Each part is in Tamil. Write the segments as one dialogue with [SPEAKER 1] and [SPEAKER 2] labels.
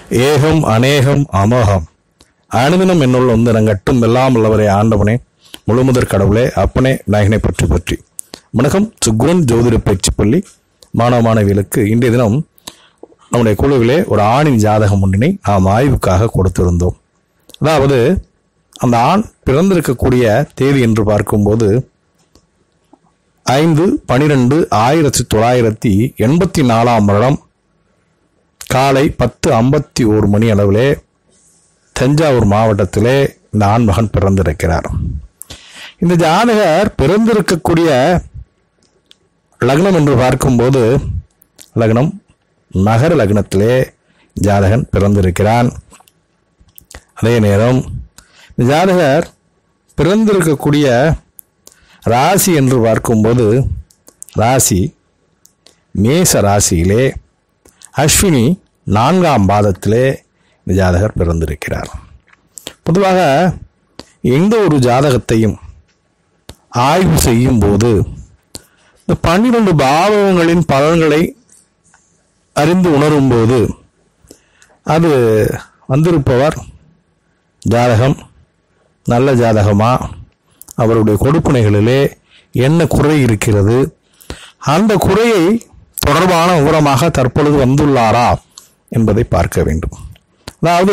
[SPEAKER 1] ஏகம் அநேகம் அமோகம் அனுதினம் என்னுள் வந்து நங்கட்டும் எல்லாம் உள்ளவரே ஆண்டவனே முழுமுதற் கடவுளே அப்பனே நாயகனை பற்றி பற்றி வணக்கம் சுக்ரன் ஜோதிட பயிற்சி பள்ளி மாணவ மாணவிகளுக்கு இன்றைய தினம் நம்முடைய குழுவிலே ஒரு ஆணின் ஜாதகம் ஒன்றினை நாம் ஆய்வுக்காக கொடுத்திருந்தோம் அதாவது அந்த ஆண் பிறந்திருக்கக்கூடிய தேதி என்று பார்க்கும்போது ஐந்து பனிரெண்டு ஆயிரத்தி தொள்ளாயிரத்தி எண்பத்தி நாலாம் வருடம் காலை பத்து ஐம்பத்தி ஓரு மணி அளவிலே தஞ்சாவூர் மாவட்டத்திலே இந்த ஆண்மகன் பிறந்திருக்கிறார் இந்த ஜாதகர் பிறந்திருக்கக்கூடிய லக்னம் என்று பார்க்கும்போது லக்னம் நகர லக்னத்திலே ஜாதகன் பிறந்திருக்கிறான் அதே நேரம் இந்த ஜாதகர் பிறந்திருக்கக்கூடிய ராசி என்று பார்க்கும்போது ராசி மேச ராசியிலே அஸ்வினி நான்காம் பாதத்திலே இந்த ஜாதகர் பிறந்திருக்கிறார் பொதுவாக எந்த ஒரு ஜாதகத்தையும் ஆய்வு செய்யும் போது இந்த பன்னிரண்டு பாவகங்களின் பலன்களை அறிந்து உணரும்போது அது வந்திருப்பவர் ஜாதகம் நல்ல ஜாதகமா அவருடைய கொடுப்பனைகளிலே என்ன குறை இருக்கிறது அந்த குறையை தொடர்பான விவரமாக தற்பொழுது வந்துள்ளாரா என்பதை பார்க்க வேண்டும் அதாவது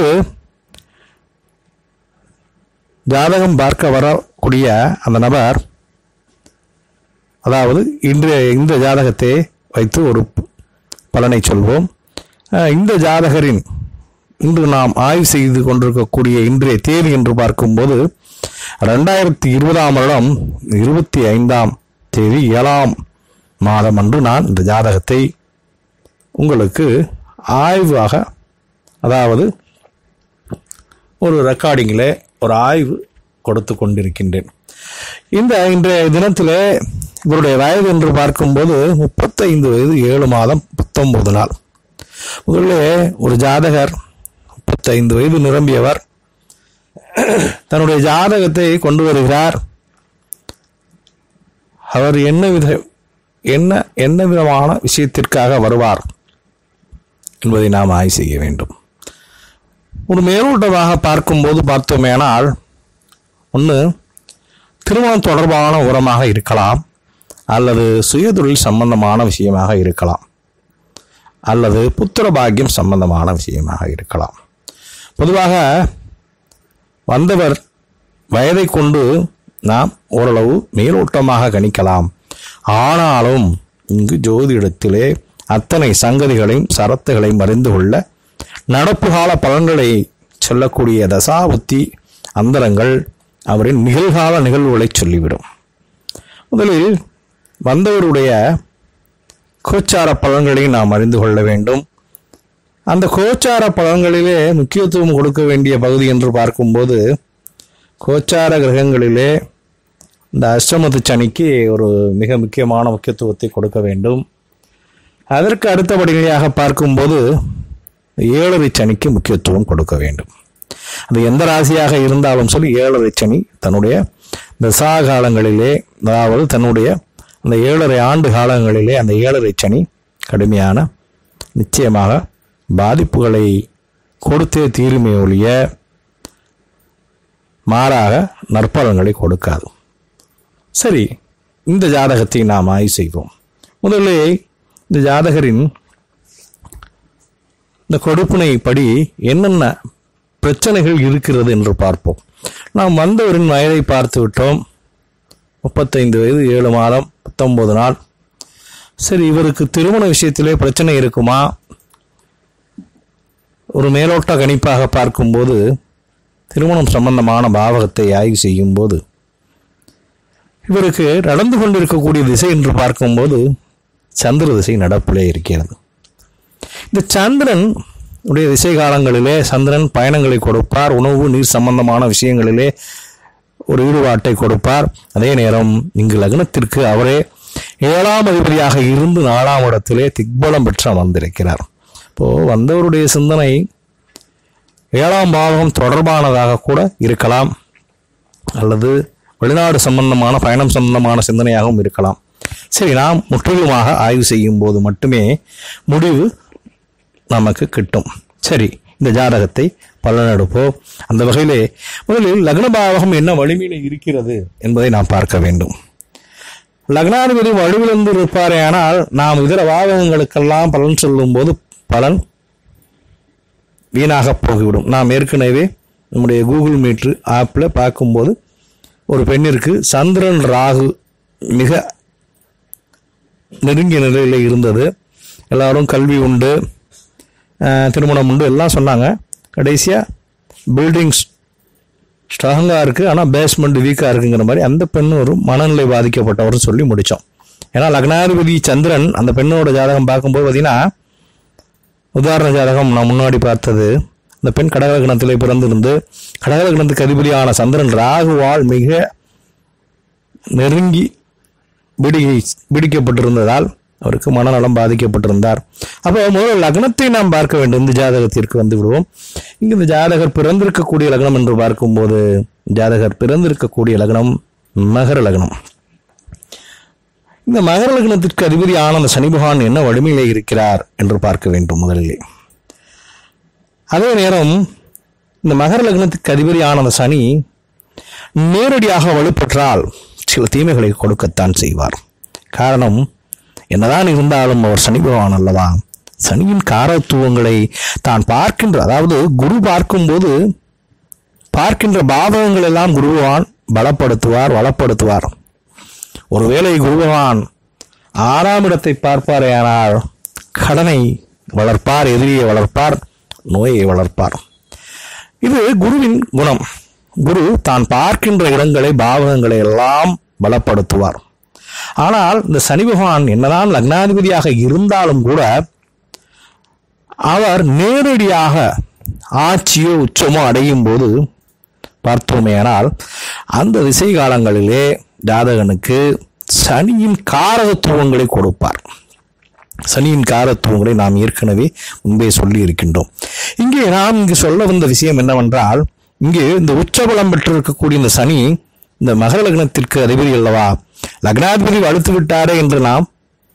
[SPEAKER 1] ஜாதகம் பார்க்க வரக்கூடிய அந்த நபர் அதாவது இன்றைய இந்த ஜாதகத்தை வைத்து ஒரு பலனை சொல்வோம் அஹ் இந்த ஜாதகரின் இன்று நாம் ஆய்வு செய்து கொண்டிருக்கக்கூடிய இன்றைய தேதி என்று பார்க்கும்போது ரெண்டாயிரத்தி இருபதாம் வருடம் இருபத்தி ஐந்தாம் தேதி ஏழாம் மாதம் அன்று நான் இந்த ஜாதகத்தை உங்களுக்கு ஆய்வாக அதாவது ஒரு ரெக்கார்டிங்கில் ஒரு ஆய்வு கொடுத்து கொண்டிருக்கின்றேன் இந்த இன்றைய தினத்தில் இவருடைய வயது என்று பார்க்கும்போது முப்பத்தைந்து வயது ஏழு மாதம் பத்தொன்பது நாள் முதல்ல ஒரு ஜாதகர் முப்பத்தைந்து வயது நிரம்பியவர் தன்னுடைய ஜாதகத்தை கொண்டு வருகிறார் அவர் என்ன வித என்ன என்ன விதமான விஷயத்திற்காக வருவார் என்பதை நாம் ஆய்வு செய்ய வேண்டும் ஒரு மேலோட்டமாக பார்க்கும்போது பார்த்தோமேனால் ஒன்று திருமணம் தொடர்பான உரமாக இருக்கலாம் அல்லது சுயதொழில் சம்பந்தமான விஷயமாக இருக்கலாம் அல்லது புத்திர பாக்கியம் சம்பந்தமான விஷயமாக இருக்கலாம் பொதுவாக வந்தவர் வயதை கொண்டு நாம் ஓரளவு மேலோட்டமாக கணிக்கலாம் ஆனாலும் இங்கு ஜோதிடத்திலே அத்தனை சங்கதிகளையும் சரத்துகளையும் அறிந்து கொள்ள நடப்பு கால பலன்களை சொல்லக்கூடிய தசாபுத்தி அந்தரங்கள் அவரின் நிகழ்கால நிகழ்வுகளை சொல்லிவிடும் முதலில் வந்தவருடைய கோச்சார பலன்களை நாம் அறிந்து கொள்ள வேண்டும் அந்த கோச்சார பலன்களிலே முக்கியத்துவம் கொடுக்க வேண்டிய பகுதி என்று பார்க்கும்போது கோச்சார கிரகங்களிலே இந்த அஷ்டமத்து சனிக்கு ஒரு மிக முக்கியமான முக்கியத்துவத்தை கொடுக்க வேண்டும் அதற்கு அடுத்தபடியாக பார்க்கும்போது ஏழரை சனிக்கு முக்கியத்துவம் கொடுக்க வேண்டும் அது எந்த ராசியாக இருந்தாலும் சொல்லி ஏழரை சனி தன்னுடைய தசா காலங்களிலே அதாவது தன்னுடைய அந்த ஏழரை ஆண்டு காலங்களிலே அந்த ஏழரை சனி கடுமையான நிச்சயமாக பாதிப்புகளை கொடுத்தே தீருமே ஒழிய மாறாக நற்பலன்களை கொடுக்காது சரி இந்த ஜாதகத்தை நாம் ஆய்வு செய்வோம் முதல்ல இந்த ஜாதகரின் இந்த கொடுப்பினை படி என்னென்ன பிரச்சனைகள் இருக்கிறது என்று பார்ப்போம் நாம் வந்தவரின் வயதை பார்த்து விட்டோம் முப்பத்தைந்து வயது ஏழு மாதம் பத்தொன்பது நாள் சரி இவருக்கு திருமண விஷயத்திலே பிரச்சனை இருக்குமா ஒரு மேலோட்ட கணிப்பாக பார்க்கும்போது திருமணம் சம்பந்தமான பாவகத்தை ஆய்வு செய்யும்போது இவருக்கு நடந்து கொண்டிருக்கக்கூடிய திசை என்று பார்க்கும்போது சந்திர திசை நடப்பிலே இருக்கிறது இந்த சந்திரன் உடைய திசை காலங்களிலே சந்திரன் பயணங்களை கொடுப்பார் உணவு நீர் சம்பந்தமான விஷயங்களிலே ஒரு ஈடுபாட்டை கொடுப்பார் அதே நேரம் இங்கு லக்னத்திற்கு அவரே ஏழாம் அதிபதியாக இருந்து நாலாம் இடத்திலே திக்பலம் பெற்று அமர்ந்திருக்கிறார் இப்போ வந்தவருடைய சிந்தனை ஏழாம் பாவகம் தொடர்பானதாக கூட இருக்கலாம் அல்லது வெளிநாடு சம்பந்தமான பயணம் சம்பந்தமான சிந்தனையாகவும் இருக்கலாம் சரி நாம் முற்றிலுமாக ஆய்வு செய்யும் போது மட்டுமே முடிவு நமக்கு கிட்டும் சரி இந்த ஜாதகத்தை பலனெடுப்போம் அந்த வகையிலே முதலில் லக்ன பாவகம் என்ன வலிமையில் இருக்கிறது என்பதை நாம் பார்க்க வேண்டும் லக்னாதிபதி வலுவிழந்து இருப்பாரே ஆனால் நாம் இதர பாவகங்களுக்கெல்லாம் பலன் சொல்லும்போது பலன் வீணாக போய்விடும் நாம் ஏற்கனவே நம்முடைய கூகுள் மீட்ரு ஆப்பில் பார்க்கும்போது ஒரு பெண்ணிற்கு சந்திரன் ராகு மிக நெருங்கிய நிலையில் இருந்தது எல்லாரும் கல்வி உண்டு அஹ், திருமணம் உண்டு எல்லாம் சொன்னாங்க கடைசியாக பில்டிங்ஸ் ஸ்ட்ராங்காக இருக்குது ஆனால் பேஸ்மெண்ட் வீக்காக இருக்குங்கிற மாதிரி அந்த பெண் ஒரு மனநிலை பாதிக்கப்பட்டவர் சொல்லி முடித்தோம் ஏன்னா லக்னாதிபதி சந்திரன் அந்த பெண்ணோட ஜாதகம் பார்க்கும்போது பார்த்தீங்கன்னா உதாரண ஜாதகம் நான் முன்னாடி பார்த்தது இந்த பெண் கடகலக்னத்திலே பிறந்திருந்து கடகலக்னத்துக்கு அதிபதியான சந்திரன் ராகுவால் மிக நெருங்கி பிடிகை பிடிக்கப்பட்டிருந்ததால் அவருக்கு மனநலம் பாதிக்கப்பட்டிருந்தார் அப்போ முதல்ல லக்னத்தை நாம் பார்க்க வேண்டும் இந்த ஜாதகத்திற்கு வந்து விடுவோம் இங்கு இந்த ஜாதகர் பிறந்திருக்கக்கூடிய லக்னம் என்று பார்க்கும்போது ஜாதகர் பிறந்திருக்கக்கூடிய லக்னம் மகர லக்னம் இந்த மகர லக்னத்திற்கு அதிபதி ஆனந்த சனி பகவான் என்ன வலிமையிலே இருக்கிறார் என்று பார்க்க வேண்டும் முதலிலே அதே நேரம் இந்த மகர லக்னத்துக்கு அதிபதி ஆனந்த சனி நேரடியாக வலுப்பெற்றால் சில தீமைகளை கொடுக்கத்தான் செய்வார் காரணம் என்னதான் இருந்தாலும் அவர் சனி பகவான் அல்லவா சனியின் காரத்துவங்களை தான் பார்க்கின்ற அதாவது குரு பார்க்கும்போது பார்க்கின்ற பாதகங்கள் எல்லாம் குரு பகவான் பலப்படுத்துவார் வளப்படுத்துவார் ஒருவேளை குரு பகவான் ஆறாம் இடத்தை பார்ப்பாரேயானால் கடனை வளர்ப்பார் எதிரியை வளர்ப்பார் நோயை வளர்ப்பார் இது குருவின் குணம் குரு தான் பார்க்கின்ற இடங்களை பாவகங்களை எல்லாம் பலப்படுத்துவார் ஆனால் இந்த சனி பகவான் என்னதான் லக்னாதிபதியாக இருந்தாலும் கூட அவர் நேரடியாக ஆட்சியோ உச்சமோ அடையும் போது பார்த்தோமேயானால் அந்த திசை காலங்களிலே ஜாதகனுக்கு சனியின் காரகத்துவங்களை கொடுப்பார் சனியின் காரத்துவங்களை நாம் ஏற்கனவே முன்பே சொல்லி இருக்கின்றோம் இங்கே நாம் இங்கு சொல்ல வந்த விஷயம் என்னவென்றால் இங்கே இந்த உச்சபலம் பெற்றிருக்கக்கூடிய இந்த சனி இந்த மகர லக்னத்திற்கு அதிபதி அல்லவா லக்னாதிபதி வலுத்து விட்டாரே என்று நாம்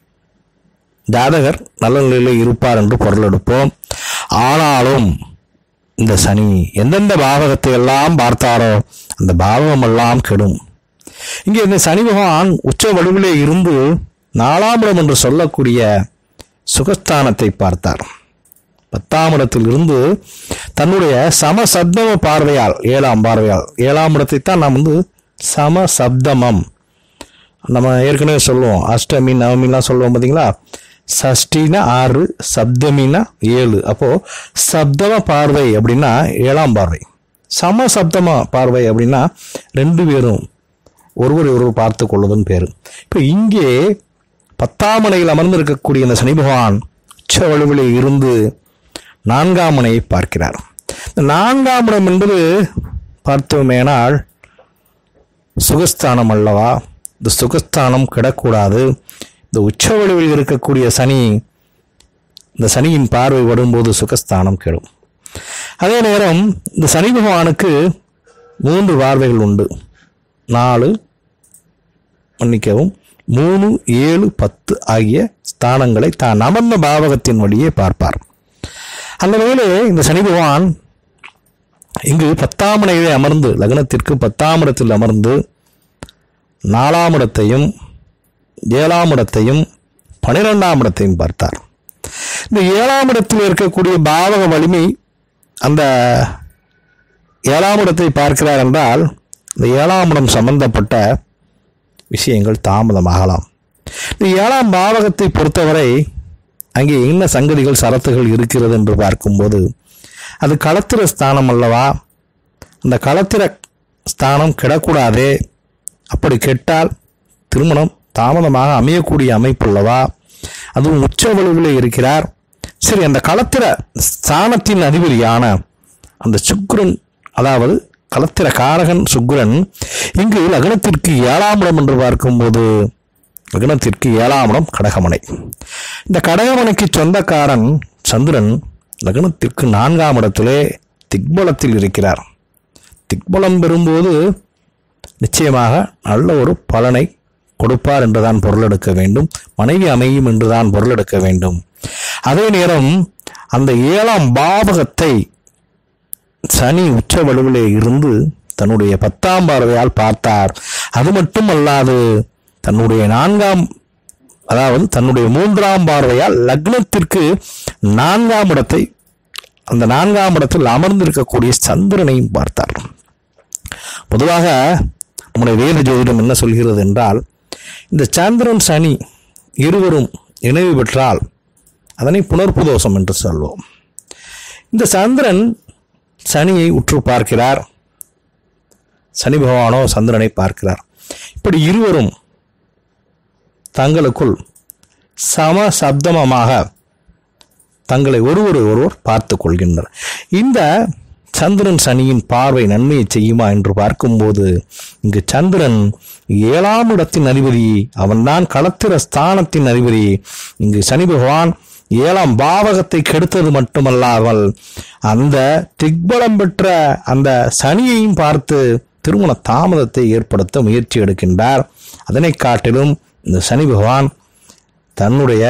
[SPEAKER 1] ஜாதகர் நல்ல நிலையில் இருப்பார் என்று பொருள் எடுப்போம் ஆனாலும் இந்த சனி எந்தெந்த பாவகத்தை எல்லாம் பார்த்தாரோ அந்த பாவகம் எல்லாம் கெடும் இங்கே இந்த சனி பகவான் உச்ச வலுவிலே இருந்து நாலாம் இடம் என்று சொல்லக்கூடிய சுகஸ்தானத்தை பார்த்தார் பத்தாம் இடத்தில் இருந்து தன்னுடைய சமசப்தம பார்வையால் ஏழாம் பார்வையால் ஏழாம் இடத்தை தான் நாம் வந்து சமசப்தமம் நம்ம ஏற்கனவே சொல்லுவோம் அஷ்டமி நவமிலாம் சொல்லுவோம் பார்த்தீங்களா சஷ்டினா ஆறு சப்தமினா ஏழு அப்போ சப்தம பார்வை அப்படின்னா ஏழாம் பார்வை சமசப்தம பார்வை அப்படின்னா ரெண்டு பேரும் ஒருவர் ஒருவர் பார்த்து கொள்வதன் பேரு இப்போ இங்கே பத்தாம் மனையில் அமர்ந்திருக்கக்கூடிய இந்த சனி பகவான் உச்ச வலுவிலே இருந்து நான்காம் மனையை பார்க்கிறார் இந்த நான்காம் இடம் என்பது பார்த்தோமேனால் சுகஸ்தானம் அல்லவா இந்த சுகஸ்தானம் கிடக்கூடாது இந்த உச்ச வலுவில் இருக்கக்கூடிய சனி இந்த சனியின் பார்வை வரும்போது சுகஸ்தானம் கெடும் அதே நேரம் இந்த சனி பகவானுக்கு மூன்று பார்வைகள் உண்டு நாலு மன்னிக்கவும் மூணு ஏழு பத்து ஆகிய ஸ்தானங்களை தான் அமர்ந்த பாவகத்தின் வழியே பார்ப்பார் அந்த வகையிலே இந்த சனி பகவான் இங்கு பத்தாம் இடையிலே அமர்ந்து லக்னத்திற்கு பத்தாம் இடத்தில் அமர்ந்து நாலாம் இடத்தையும் ஏழாம் இடத்தையும் பனிரெண்டாம் இடத்தையும் பார்த்தார் இந்த ஏழாம் இடத்தில் இருக்கக்கூடிய பாவக வலிமை அந்த ஏழாம் இடத்தை பார்க்கிறார் என்றால் இந்த ஏழாம் இடம் சம்பந்தப்பட்ட விஷயங்கள் தாமதமாகலாம் இந்த ஏழாம் பாவகத்தை பொறுத்தவரை அங்கே என்ன சங்கதிகள் சரத்துகள் இருக்கிறது என்று பார்க்கும்போது அது களத்திர ஸ்தானம் அல்லவா அந்த களத்திர ஸ்தானம் கெடக்கூடாதே அப்படி கெட்டால் திருமணம் தாமதமாக அமையக்கூடிய அமைப்பு அல்லவா அதுவும் உச்ச வலுவிலே இருக்கிறார் சரி அந்த களத்திர ஸ்தானத்தின் அதிபதியான அந்த சுக்ரன் அதாவது களத்திர காரகன் சுக்ரன் இங்கு லக்னத்திற்கு ஏழாம் இடம் என்று பார்க்கும்போது லக்னத்திற்கு ஏழாம் இடம் கடகமனை இந்த கடகமனைக்கு சொந்தக்காரன் சந்திரன் லக்னத்திற்கு நான்காம் இடத்திலே திக்பலத்தில் இருக்கிறார் திக்பலம் பெறும்போது நிச்சயமாக நல்ல ஒரு பலனை கொடுப்பார் என்றுதான் பொருள் எடுக்க வேண்டும் மனைவி அமையும் என்றுதான் பொருள் எடுக்க வேண்டும் அதே நேரம் அந்த ஏழாம் பாவகத்தை சனி உச்ச வலுவிலே இருந்து தன்னுடைய பத்தாம் பார்வையால் பார்த்தார் அது மட்டுமல்லாது தன்னுடைய நான்காம் அதாவது தன்னுடைய மூன்றாம் பார்வையால் லக்னத்திற்கு நான்காம் இடத்தை அந்த நான்காம் இடத்தில் அமர்ந்திருக்கக்கூடிய சந்திரனையும் பார்த்தார் பொதுவாக நம்முடைய வேத ஜோதிடம் என்ன சொல்கிறது என்றால் இந்த சந்திரன் சனி இருவரும் இணைவு பெற்றால் அதனை புணர்ப்பு தோஷம் என்று சொல்வோம் இந்த சந்திரன் சனியை உற்று பார்க்கிறார் சனி பகவானோ சந்திரனை பார்க்கிறார் இப்படி இருவரும் தங்களுக்குள் சம சப்தமமாக தங்களை ஒருவர் ஒருவர் பார்த்து கொள்கின்றனர் இந்த சந்திரன் சனியின் பார்வை நன்மையை செய்யுமா என்று பார்க்கும்போது இங்கு சந்திரன் ஏழாம் இடத்தின் அதிபதி அவன்தான் களத்திர ஸ்தானத்தின் அதிபதி இங்கு சனி பகவான் ஏழாம் பாவகத்தை கெடுத்தது மட்டுமல்லாமல் அந்த திக்பலம் பெற்ற அந்த சனியையும் பார்த்து திருமண தாமதத்தை ஏற்படுத்த முயற்சி எடுக்கின்றார் அதனை காட்டிலும் இந்த சனி பகவான் தன்னுடைய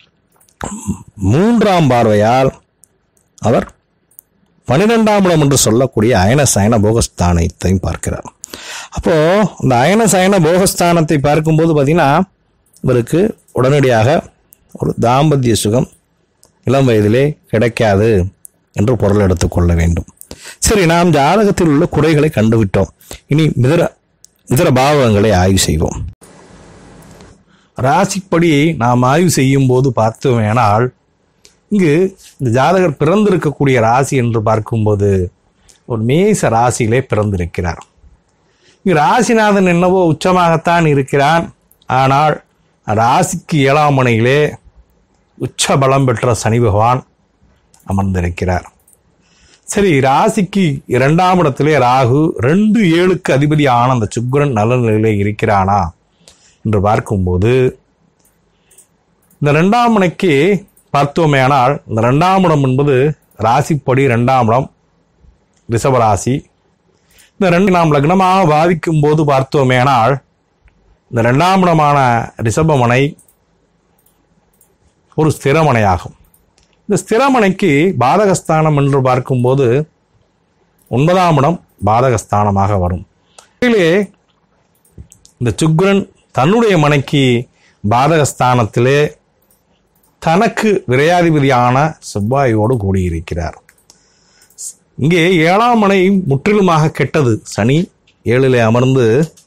[SPEAKER 1] மூன்றாம் பார்வையால் அவர் பனிரெண்டாம் இடம் என்று சொல்லக்கூடிய அயன சயன போகஸ்தானத்தையும் பார்க்கிறார் அப்போ இந்த அயன சயன போகஸ்தானத்தை பார்க்கும்போது பார்த்தீங்கன்னா இவருக்கு உடனடியாக ஒரு தாம்பத்திய சுகம் இளம் வயதிலே கிடைக்காது என்று பொருள் எடுத்துக்கொள்ள வேண்டும் சரி நாம் ஜாதகத்தில் உள்ள குறைகளை கண்டுவிட்டோம் இனி இதர இதர பாவகங்களை ஆய்வு செய்வோம் ராசிப்படி நாம் ஆய்வு செய்யும் போது பார்த்தோமேனால் இங்கு இந்த ஜாதகர் பிறந்திருக்கக்கூடிய ராசி என்று பார்க்கும்போது ஒரு மேச ராசியிலே பிறந்திருக்கிறார் இங்கு ராசிநாதன் என்னவோ உச்சமாகத்தான் இருக்கிறான் ஆனால் ராசிக்கு ஏழாம் மனையிலே உச்ச பலம் பெற்ற சனி பகவான் அமர்ந்திருக்கிறார் சரி ராசிக்கு இரண்டாம் இடத்திலே ராகு ரெண்டு ஏழுக்கு அதிபதி ஆன அந்த சுக்கிரன் நல்ல நிலையிலே இருக்கிறானா என்று பார்க்கும்போது இந்த ரெண்டாம் மனைக்கு பார்த்தோமேயானால் இந்த ரெண்டாம் இடம் என்பது ராசிப்படி ரெண்டாம் இடம் ரிஷபராசி இந்த ரெண்டு நாம் லக்னமாக பாவிக்கும் போது பார்த்தோமேயானால் இந்த ரெண்டாம் இடமான ரிஷபமனை ஒரு ஸ்திரமனையாகும் இந்த ஸ்திரமனைக்கு பாதகஸ்தானம் என்று பார்க்கும்போது ஒன்பதாம் இடம் பாதகஸ்தானமாக வரும் இதிலே இந்த சுக்ரன் தன்னுடைய மனைக்கு பாதகஸ்தானத்திலே தனக்கு விரையாதிபதியான செவ்வாயோடு கூடியிருக்கிறார் இங்கே ஏழாம் மனை முற்றிலுமாக கெட்டது சனி ஏழிலே அமர்ந்து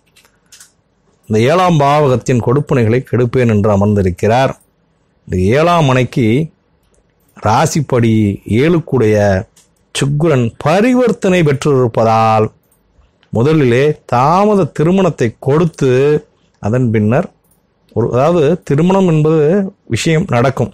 [SPEAKER 1] இந்த ஏழாம் பாவகத்தின் கொடுப்பனைகளை கெடுப்பேன் என்று அமர்ந்திருக்கிறார் இந்த ஏழாம் மனைக்கு ராசிப்படி ஏழுக்குடைய சுக்குரன் பரிவர்த்தனை பெற்றிருப்பதால் முதலிலே தாமத திருமணத்தை கொடுத்து அதன் பின்னர் ஒரு அதாவது திருமணம் என்பது விஷயம் நடக்கும்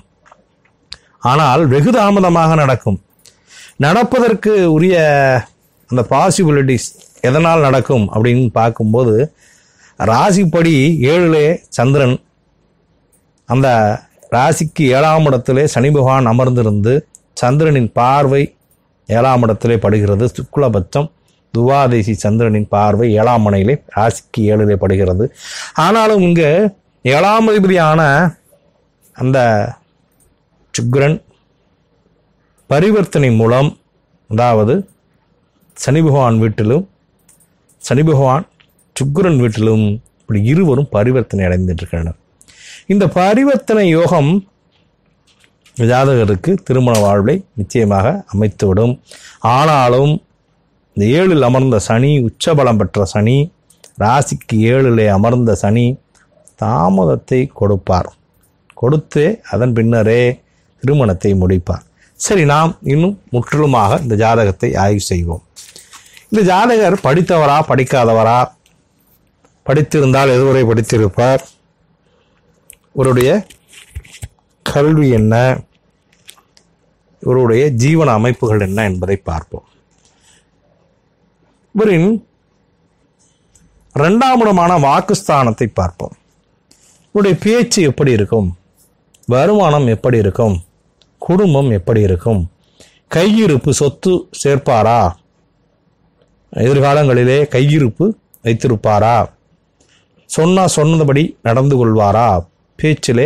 [SPEAKER 1] ஆனால் வெகு தாமதமாக நடக்கும் நடப்பதற்கு உரிய அந்த பாசிபிலிட்டிஸ் எதனால் நடக்கும் அப்படின்னு பார்க்கும்போது ராசிப்படி ஏழிலே சந்திரன் அந்த ராசிக்கு ஏழாம் இடத்திலே சனி பகவான் அமர்ந்திருந்து சந்திரனின் பார்வை ஏழாம் இடத்திலே படுகிறது சுக்லபட்சம் துவாதேசி சந்திரனின் பார்வை ஏழாம் மனையிலே ராசிக்கு ஏழிலே படுகிறது ஆனாலும் இங்கே ஏழாம் அதிபதியான அந்த சுக்ரன் பரிவர்த்தனை மூலம் அதாவது சனி பகவான் வீட்டிலும் சனி பகவான் சுக்கிரன் வீட்டிலும் இப்படி இருவரும் பரிவர்த்தனை அடைந்துட்டு இந்த பரிவர்த்தனை யோகம் ஜாதகருக்கு திருமண வாழ்வை நிச்சயமாக அமைத்துவிடும் ஆனாலும் இந்த ஏழில் அமர்ந்த சனி உச்சபலம் பெற்ற சனி ராசிக்கு ஏழிலே அமர்ந்த சனி தாமதத்தை கொடுப்பார் கொடுத்து அதன் பின்னரே திருமணத்தை முடிப்பார் சரி நாம் இன்னும் முற்றிலுமாக இந்த ஜாதகத்தை ஆய்வு செய்வோம் இந்த ஜாதகர் படித்தவரா படிக்காதவரா படித்திருந்தால் எதுவரை படித்திருப்பார் இவருடைய கல்வி என்ன இவருடைய ஜீவன அமைப்புகள் என்ன என்பதை பார்ப்போம் இவரின் இரண்டாம் இடமான வாக்குஸ்தானத்தை பார்ப்போம் இவருடைய பேச்சு எப்படி இருக்கும் வருமானம் எப்படி இருக்கும் குடும்பம் எப்படி இருக்கும் கையிருப்பு சொத்து சேர்ப்பாரா எதிர்காலங்களிலே கையிருப்பு வைத்திருப்பாரா சொன்னா சொன்னபடி நடந்து கொள்வாரா பேச்சிலே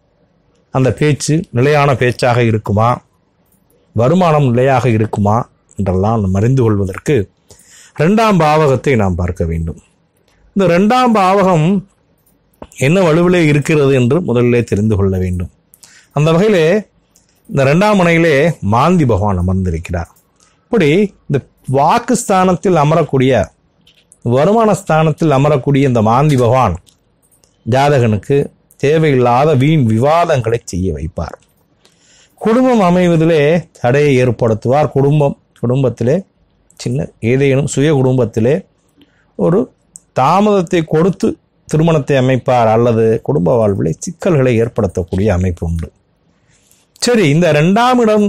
[SPEAKER 1] அந்த பேச்சு நிலையான பேச்சாக இருக்குமா வருமானம் நிலையாக இருக்குமா என்றெல்லாம் நாம் அறிந்து கொள்வதற்கு ரெண்டாம் பாவகத்தை நாம் பார்க்க வேண்டும் இந்த ரெண்டாம் பாவகம் என்ன வலுவிலே இருக்கிறது என்று முதலிலே தெரிந்து கொள்ள வேண்டும் அந்த வகையிலே இந்த ரெண்டாம் முனையிலே மாந்தி பகவான் அமர்ந்திருக்கிறார் இப்படி இந்த வாக்கு ஸ்தானத்தில் அமரக்கூடிய வருமான ஸ்தானத்தில் அமரக்கூடிய இந்த மாந்தி பகவான் ஜாதகனுக்கு தேவையில்லாத வீண் விவாதங்களை செய்ய வைப்பார் குடும்பம் அமைவதிலே தடையை ஏற்படுத்துவார் குடும்பம் குடும்பத்திலே சின்ன ஏதேனும் சுய குடும்பத்திலே ஒரு தாமதத்தை கொடுத்து திருமணத்தை அமைப்பார் அல்லது குடும்ப வாழ்விலே சிக்கல்களை ஏற்படுத்தக்கூடிய அமைப்பு உண்டு சரி இந்த ரெண்டாம் இடம்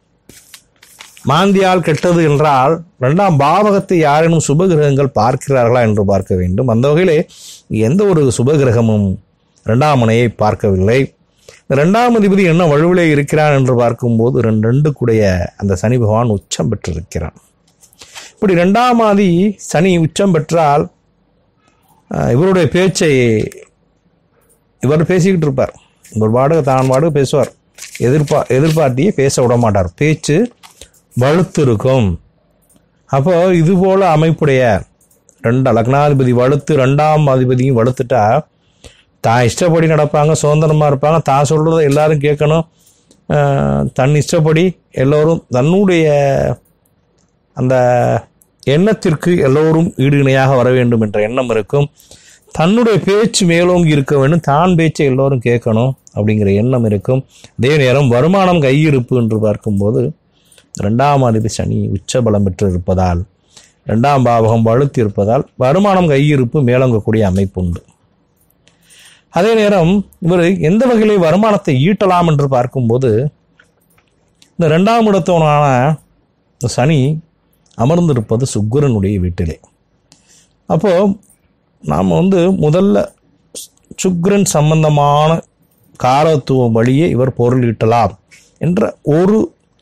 [SPEAKER 1] மாந்தியால் கெட்டது என்றால் ரெண்டாம் பாவகத்தை யாரேனும் சுபகிரகங்கள் பார்க்கிறார்களா என்று பார்க்க வேண்டும் அந்த வகையிலே எந்த ஒரு சுபகிரகமும் ரெண்டாம் மனையை பார்க்கவில்லை இந்த ரெண்டாம் அதிபதி என்ன வலுவிலே இருக்கிறான் என்று பார்க்கும்போது ரெண்டு ரெண்டு கூடைய அந்த சனி பகவான் உச்சம் பெற்றிருக்கிறான் இப்படி ரெண்டாம் ஆதி சனி உச்சம் பெற்றால் அஹ், இவருடைய பேச்சை இவர் பேசிக்கிட்டு இருப்பார் இவர் பாடுக தான் பாடுக பேசுவார் எதிர்பா எதிர்பார்ட்டியே பேச விட மாட்டார் பேச்சு வலுத்து இருக்கும் அப்போ இது போல அமைப்புடைய ரெண்டு லக்னாதிபதி வலுத்து ரெண்டாம் அதிபதியும் வலுத்துட்டா தான் இஷ்டப்படி நடப்பாங்க சுதந்திரமாக இருப்பாங்க தான் சொல்கிறத எல்லாரும் கேட்கணும் அஹ், தன் இஷ்டப்படி எல்லோரும் தன்னுடைய அந்த எண்ணத்திற்கு எல்லோரும் ஈடு இணையாக வர வேண்டும் என்ற எண்ணம் இருக்கும் தன்னுடைய பேச்சு மேலோங்கி இருக்க வேண்டும் தான் பேச்சை எல்லோரும் கேட்கணும் அப்படிங்கிற எண்ணம் இருக்கும் அதே நேரம் வருமானம் கையிருப்பு என்று பார்க்கும்போது ரெண்டாம் அதிபதி சனி உச்சபலம் பெற்று இருப்பதால் ரெண்டாம் பாவகம் வலுத்து இருப்பதால் வருமானம் கையிருப்பு மேலோங்கக்கூடிய அமைப்பு உண்டு அதே நேரம் இவர் எந்த வகையிலே வருமானத்தை ஈட்டலாம் என்று பார்க்கும்போது இந்த ரெண்டாம் இடத்தவனான இந்த சனி அமர்ந்திருப்பது சுக்கிரனுடைய வீட்டிலே அப்போ நாம் வந்து முதல்ல சுக்கிரன் சம்பந்தமான காரத்துவம் வழியே இவர் பொருள் ஈட்டலாம் என்ற ஒரு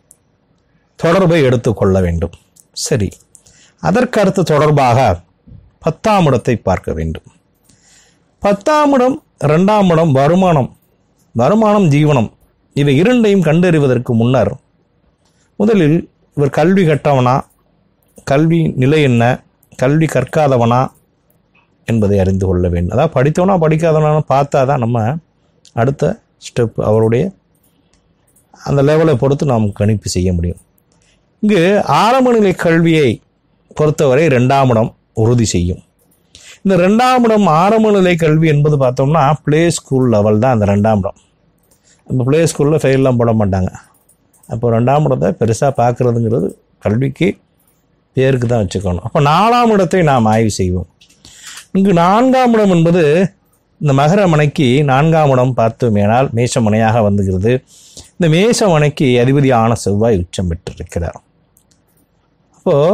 [SPEAKER 1] தொடர்பை எடுத்துக்கொள்ள வேண்டும் சரி அதற்கு அடுத்த தொடர்பாக பத்தாம் இடத்தை பார்க்க வேண்டும் பத்தாம் இடம் ரெண்டாம் இடம் வருமானம் வருமானம் ஜீவனம் இவை இரண்டையும் கண்டறிவதற்கு முன்னர் முதலில் இவர் கல்வி கற்றவனா கல்வி நிலை என்ன கல்வி கற்காதவனா என்பதை அறிந்து கொள்ள வேண்டும் அதாவது படித்தவனா படிக்காதவனா பார்த்தா தான் நம்ம அடுத்த ஸ்டெப் அவருடைய அந்த லெவலை பொறுத்து நாம் கணிப்பு செய்ய முடியும் இங்கு ஆரம்ப நிலை கல்வியை பொறுத்தவரை ரெண்டாம் இடம் உறுதி செய்யும் இந்த ரெண்டாம் இடம் ஆரம்ப நிலை கல்வி என்பது பார்த்தோம்னா ப்ளே ஸ்கூல் லெவல் தான் அந்த ரெண்டாம் இடம் நம்ம ப்ளே ஸ்கூலில் ஃபெயிலெலாம் போட மாட்டாங்க அப்போ ரெண்டாம் இடத்தை பெருசாக பார்க்குறதுங்கிறது கல்விக்கு பேருக்கு தான் வச்சுக்கணும் அப்போ நாலாம் இடத்தை நாம் ஆய்வு செய்வோம் இங்கு நான்காம் இடம் என்பது இந்த மகர மனைக்கு நான்காம் இடம் பார்த்தோமேனால் மேஷமனையாக வந்துகிறது இந்த மேஷமனைக்கு அதிபதியான செவ்வாய் உச்சம் பெற்றிருக்கிறார் அப்போது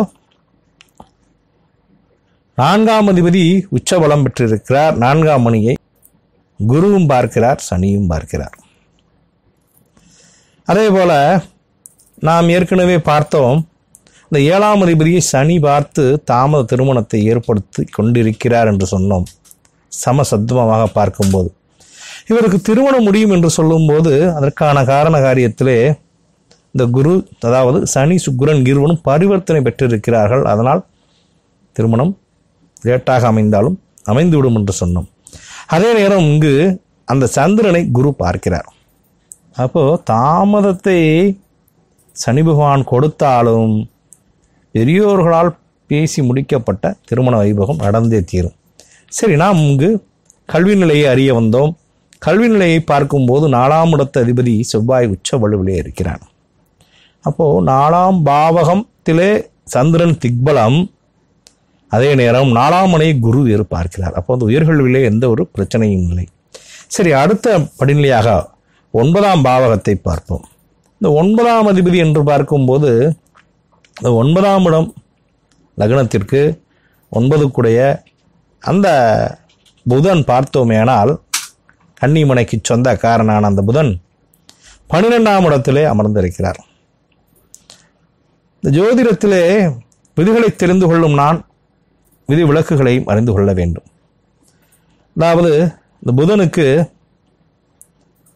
[SPEAKER 1] நான்காம் அதிபதி உச்சபலம் பெற்றிருக்கிறார் நான்காம் மணியை குருவும் பார்க்கிறார் சனியும் பார்க்கிறார் அதே போல நாம் ஏற்கனவே பார்த்தோம் இந்த ஏழாம் அதிபதியை சனி பார்த்து தாமத திருமணத்தை ஏற்படுத்தி கொண்டிருக்கிறார் என்று சொன்னோம் சமசத்துவமாக பார்க்கும்போது இவருக்கு திருமணம் முடியும் என்று சொல்லும்போது அதற்கான காரண காரியத்திலே இந்த குரு அதாவது சனி சுக்கிரன் இருவனும் பரிவர்த்தனை பெற்றிருக்கிறார்கள் அதனால் திருமணம் லேட்டாக அமைந்தாலும் அமைந்துவிடும் என்று சொன்னோம் அதே நேரம் இங்கு அந்த சந்திரனை குரு பார்க்கிறார் அப்போ தாமதத்தை சனி பகவான் கொடுத்தாலும் பெரியோர்களால் பேசி முடிக்கப்பட்ட திருமண வைபவம் நடந்தே தீரும் சரி நாம் இங்கு கல்வி நிலையை அறிய வந்தோம் கல்வி நிலையை பார்க்கும்போது நாலாம் இடத்து அதிபதி செவ்வாய் உச்ச வலுவிலே இருக்கிறான் அப்போது நாலாம் பாவகத்திலே சந்திரன் திக்பலம் அதே நேரம் நாலாம் மனை குரு வேறு பார்க்கிறார் அப்போ அந்த உயர்கல்வியிலே எந்த ஒரு பிரச்சனையும் இல்லை சரி அடுத்த படிநிலையாக ஒன்பதாம் பாவகத்தை பார்ப்போம் இந்த ஒன்பதாம் அதிபதி என்று பார்க்கும்போது இந்த ஒன்பதாம் இடம் லக்னத்திற்கு ஒன்பதுக்குடைய அந்த புதன் பார்த்தோமேனால் கன்னிமனைக்கு சொந்தக்காரனான அந்த புதன் பன்னிரெண்டாம் இடத்திலே அமர்ந்திருக்கிறார் இந்த ஜோதிடத்திலே விதிகளை தெரிந்து கொள்ளும் நான் விதி விளக்குகளையும் அறிந்து கொள்ள வேண்டும் அதாவது இந்த புதனுக்கு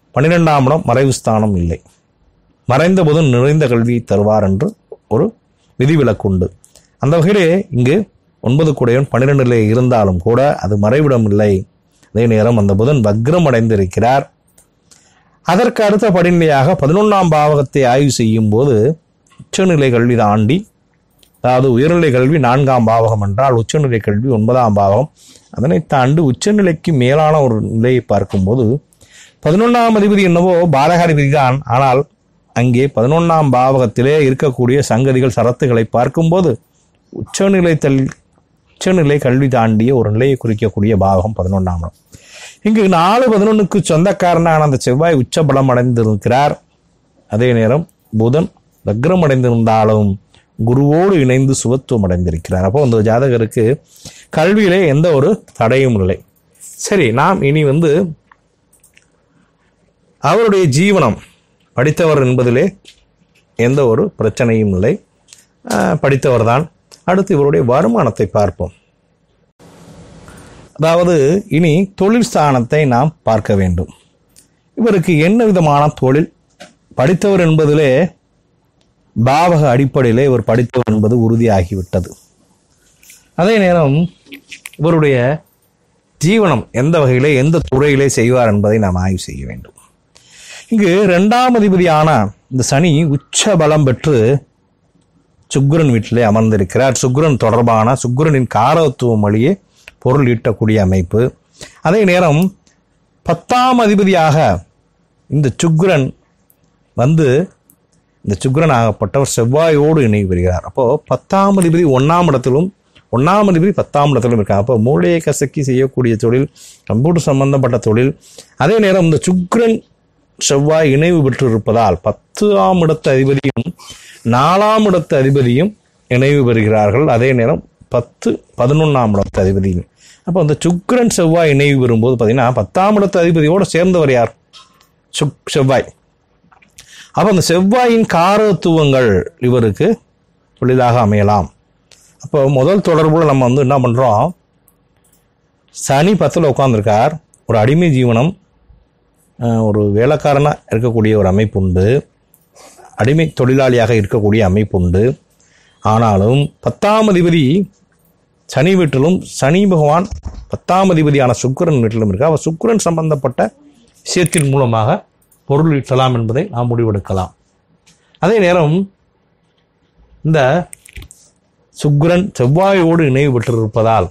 [SPEAKER 1] பன்னிரெண்டாம் இடம் மறைவு ஸ்தானம் இல்லை மறைந்த புதன் நிறைந்த கல்வியை தருவார் என்று ஒரு விதிவிலக்குண்டு அந்த வகையிலே இங்கு ஒன்பது கூடையவன் பன்னிரெண்டிலே இருந்தாலும் கூட அது மறைவிடம் இல்லை அதே நேரம் அந்த புதன் வக்ரம் அடைந்திருக்கிறார் அதற்கு அடுத்த படிநிலையாக பதினொன்றாம் பாவகத்தை ஆய்வு செய்யும் போது உச்சநிலை கல்வி தாண்டி அதாவது உயர்நிலை கல்வி நான்காம் பாவகம் என்றால் உச்சநிலை கல்வி ஒன்பதாம் பாவகம் அதனை தாண்டி உச்சநிலைக்கு மேலான ஒரு நிலையை பார்க்கும்போது பதினொன்றாம் அதிபதி என்னவோ பாலகாதிபதி தான் ஆனால் அங்கே பதினொன்றாம் பாவகத்திலே இருக்கக்கூடிய சங்கதிகள் சரத்துகளை பார்க்கும்போது உச்சநிலை தல் உச்சநிலை கல்வி தாண்டிய ஒரு நிலையை குறிக்கக்கூடிய பாவகம் பதினொன்றாம் இடம் இங்கு நாலு பதினொன்றுக்கு சொந்தக்காரனான அந்த செவ்வாய் உச்ச பலம் அடைந்திருக்கிறார் அதே நேரம் புதன் வக்ரம் அடைந்திருந்தாலும் குருவோடு இணைந்து சுபத்துவம் அடைந்திருக்கிறார் அப்போ அந்த ஜாதகருக்கு கல்வியிலே எந்த ஒரு தடையும் இல்லை சரி நாம் இனி வந்து அவருடைய ஜீவனம் படித்தவர் என்பதிலே எந்த ஒரு பிரச்சனையும் இல்லை படித்தவர் தான் அடுத்து இவருடைய வருமானத்தை பார்ப்போம் அதாவது இனி தொழில் ஸ்தானத்தை நாம் பார்க்க வேண்டும் இவருக்கு என்ன விதமான தொழில் படித்தவர் என்பதிலே பாவக அடிப்படையிலே இவர் படித்தவர் என்பது உறுதியாகிவிட்டது அதே நேரம் இவருடைய ஜீவனம் எந்த வகையிலே எந்த துறையிலே செய்வார் என்பதை நாம் ஆய்வு செய்ய வேண்டும் இங்கு இரண்டாம் அதிபதியான இந்த சனி உச்ச பலம் பெற்று சுக்கிரன் வீட்டிலே அமர்ந்திருக்கிறார் சுக்கிரன் தொடர்பான சுக்கிரனின் காரத்துவம் வழியே பொருள் ஈட்டக்கூடிய அமைப்பு அதே நேரம் பத்தாம் அதிபதியாக இந்த சுக்கிரன் வந்து இந்த சுக்கிரன் ஆகப்பட்டவர் செவ்வாயோடு இணைவு பெறுகிறார் அப்போ பத்தாம் அதிபதி ஒன்றாம் இடத்திலும் ஒன்றாம் அதிபதி பத்தாம் இடத்திலும் இருக்காங்க அப்போ மூளையை கசக்கி செய்யக்கூடிய தொழில் கம்ப்யூட்டர் சம்பந்தப்பட்ட தொழில் அதே நேரம் இந்த சுக்கிரன் செவ்வாய் இணைவு பெற்று இருப்பதால் பத்தாம் இடத்து அதிபதியும் நாலாம் இடத்து அதிபதியும் இணைவு பெறுகிறார்கள் அதே நேரம் பத்து பதினொன்றாம் இடத்து அதிபதியும் அப்போ அந்த சுக்கிரன் செவ்வாய் இணைவு பெறும்போது பார்த்தீங்கன்னா பத்தாம் இடத்து அதிபதியோடு சேர்ந்தவர் யார் சுக் செவ்வாய் அப்போ அந்த செவ்வாயின் காரத்துவங்கள் இவருக்கு எளிதாக அமையலாம் அப்போ முதல் தொடர்புல நம்ம வந்து என்ன பண்ணுறோம் சனி பத்தில் உட்காந்துருக்கார் ஒரு அடிமை ஜீவனம் அஹ், ஒரு வேலைக்காரனாக இருக்கக்கூடிய ஒரு அமைப்பு உண்டு அடிமை தொழிலாளியாக இருக்கக்கூடிய அமைப்பு உண்டு ஆனாலும் பத்தாம் அதிபதி சனி வீட்டிலும் சனி பகவான் பத்தாம் அதிபதியான சுக்கிரன் வீட்டிலும் இருக்கு அவர் சுக்கிரன் சம்பந்தப்பட்ட விஷயத்தின் மூலமாக பொருள் ஈட்டலாம் என்பதை நாம் முடிவெடுக்கலாம் அதே நேரம் இந்த சுக்கிரன் செவ்வாயோடு இணைவு பெற்றிருப்பதால்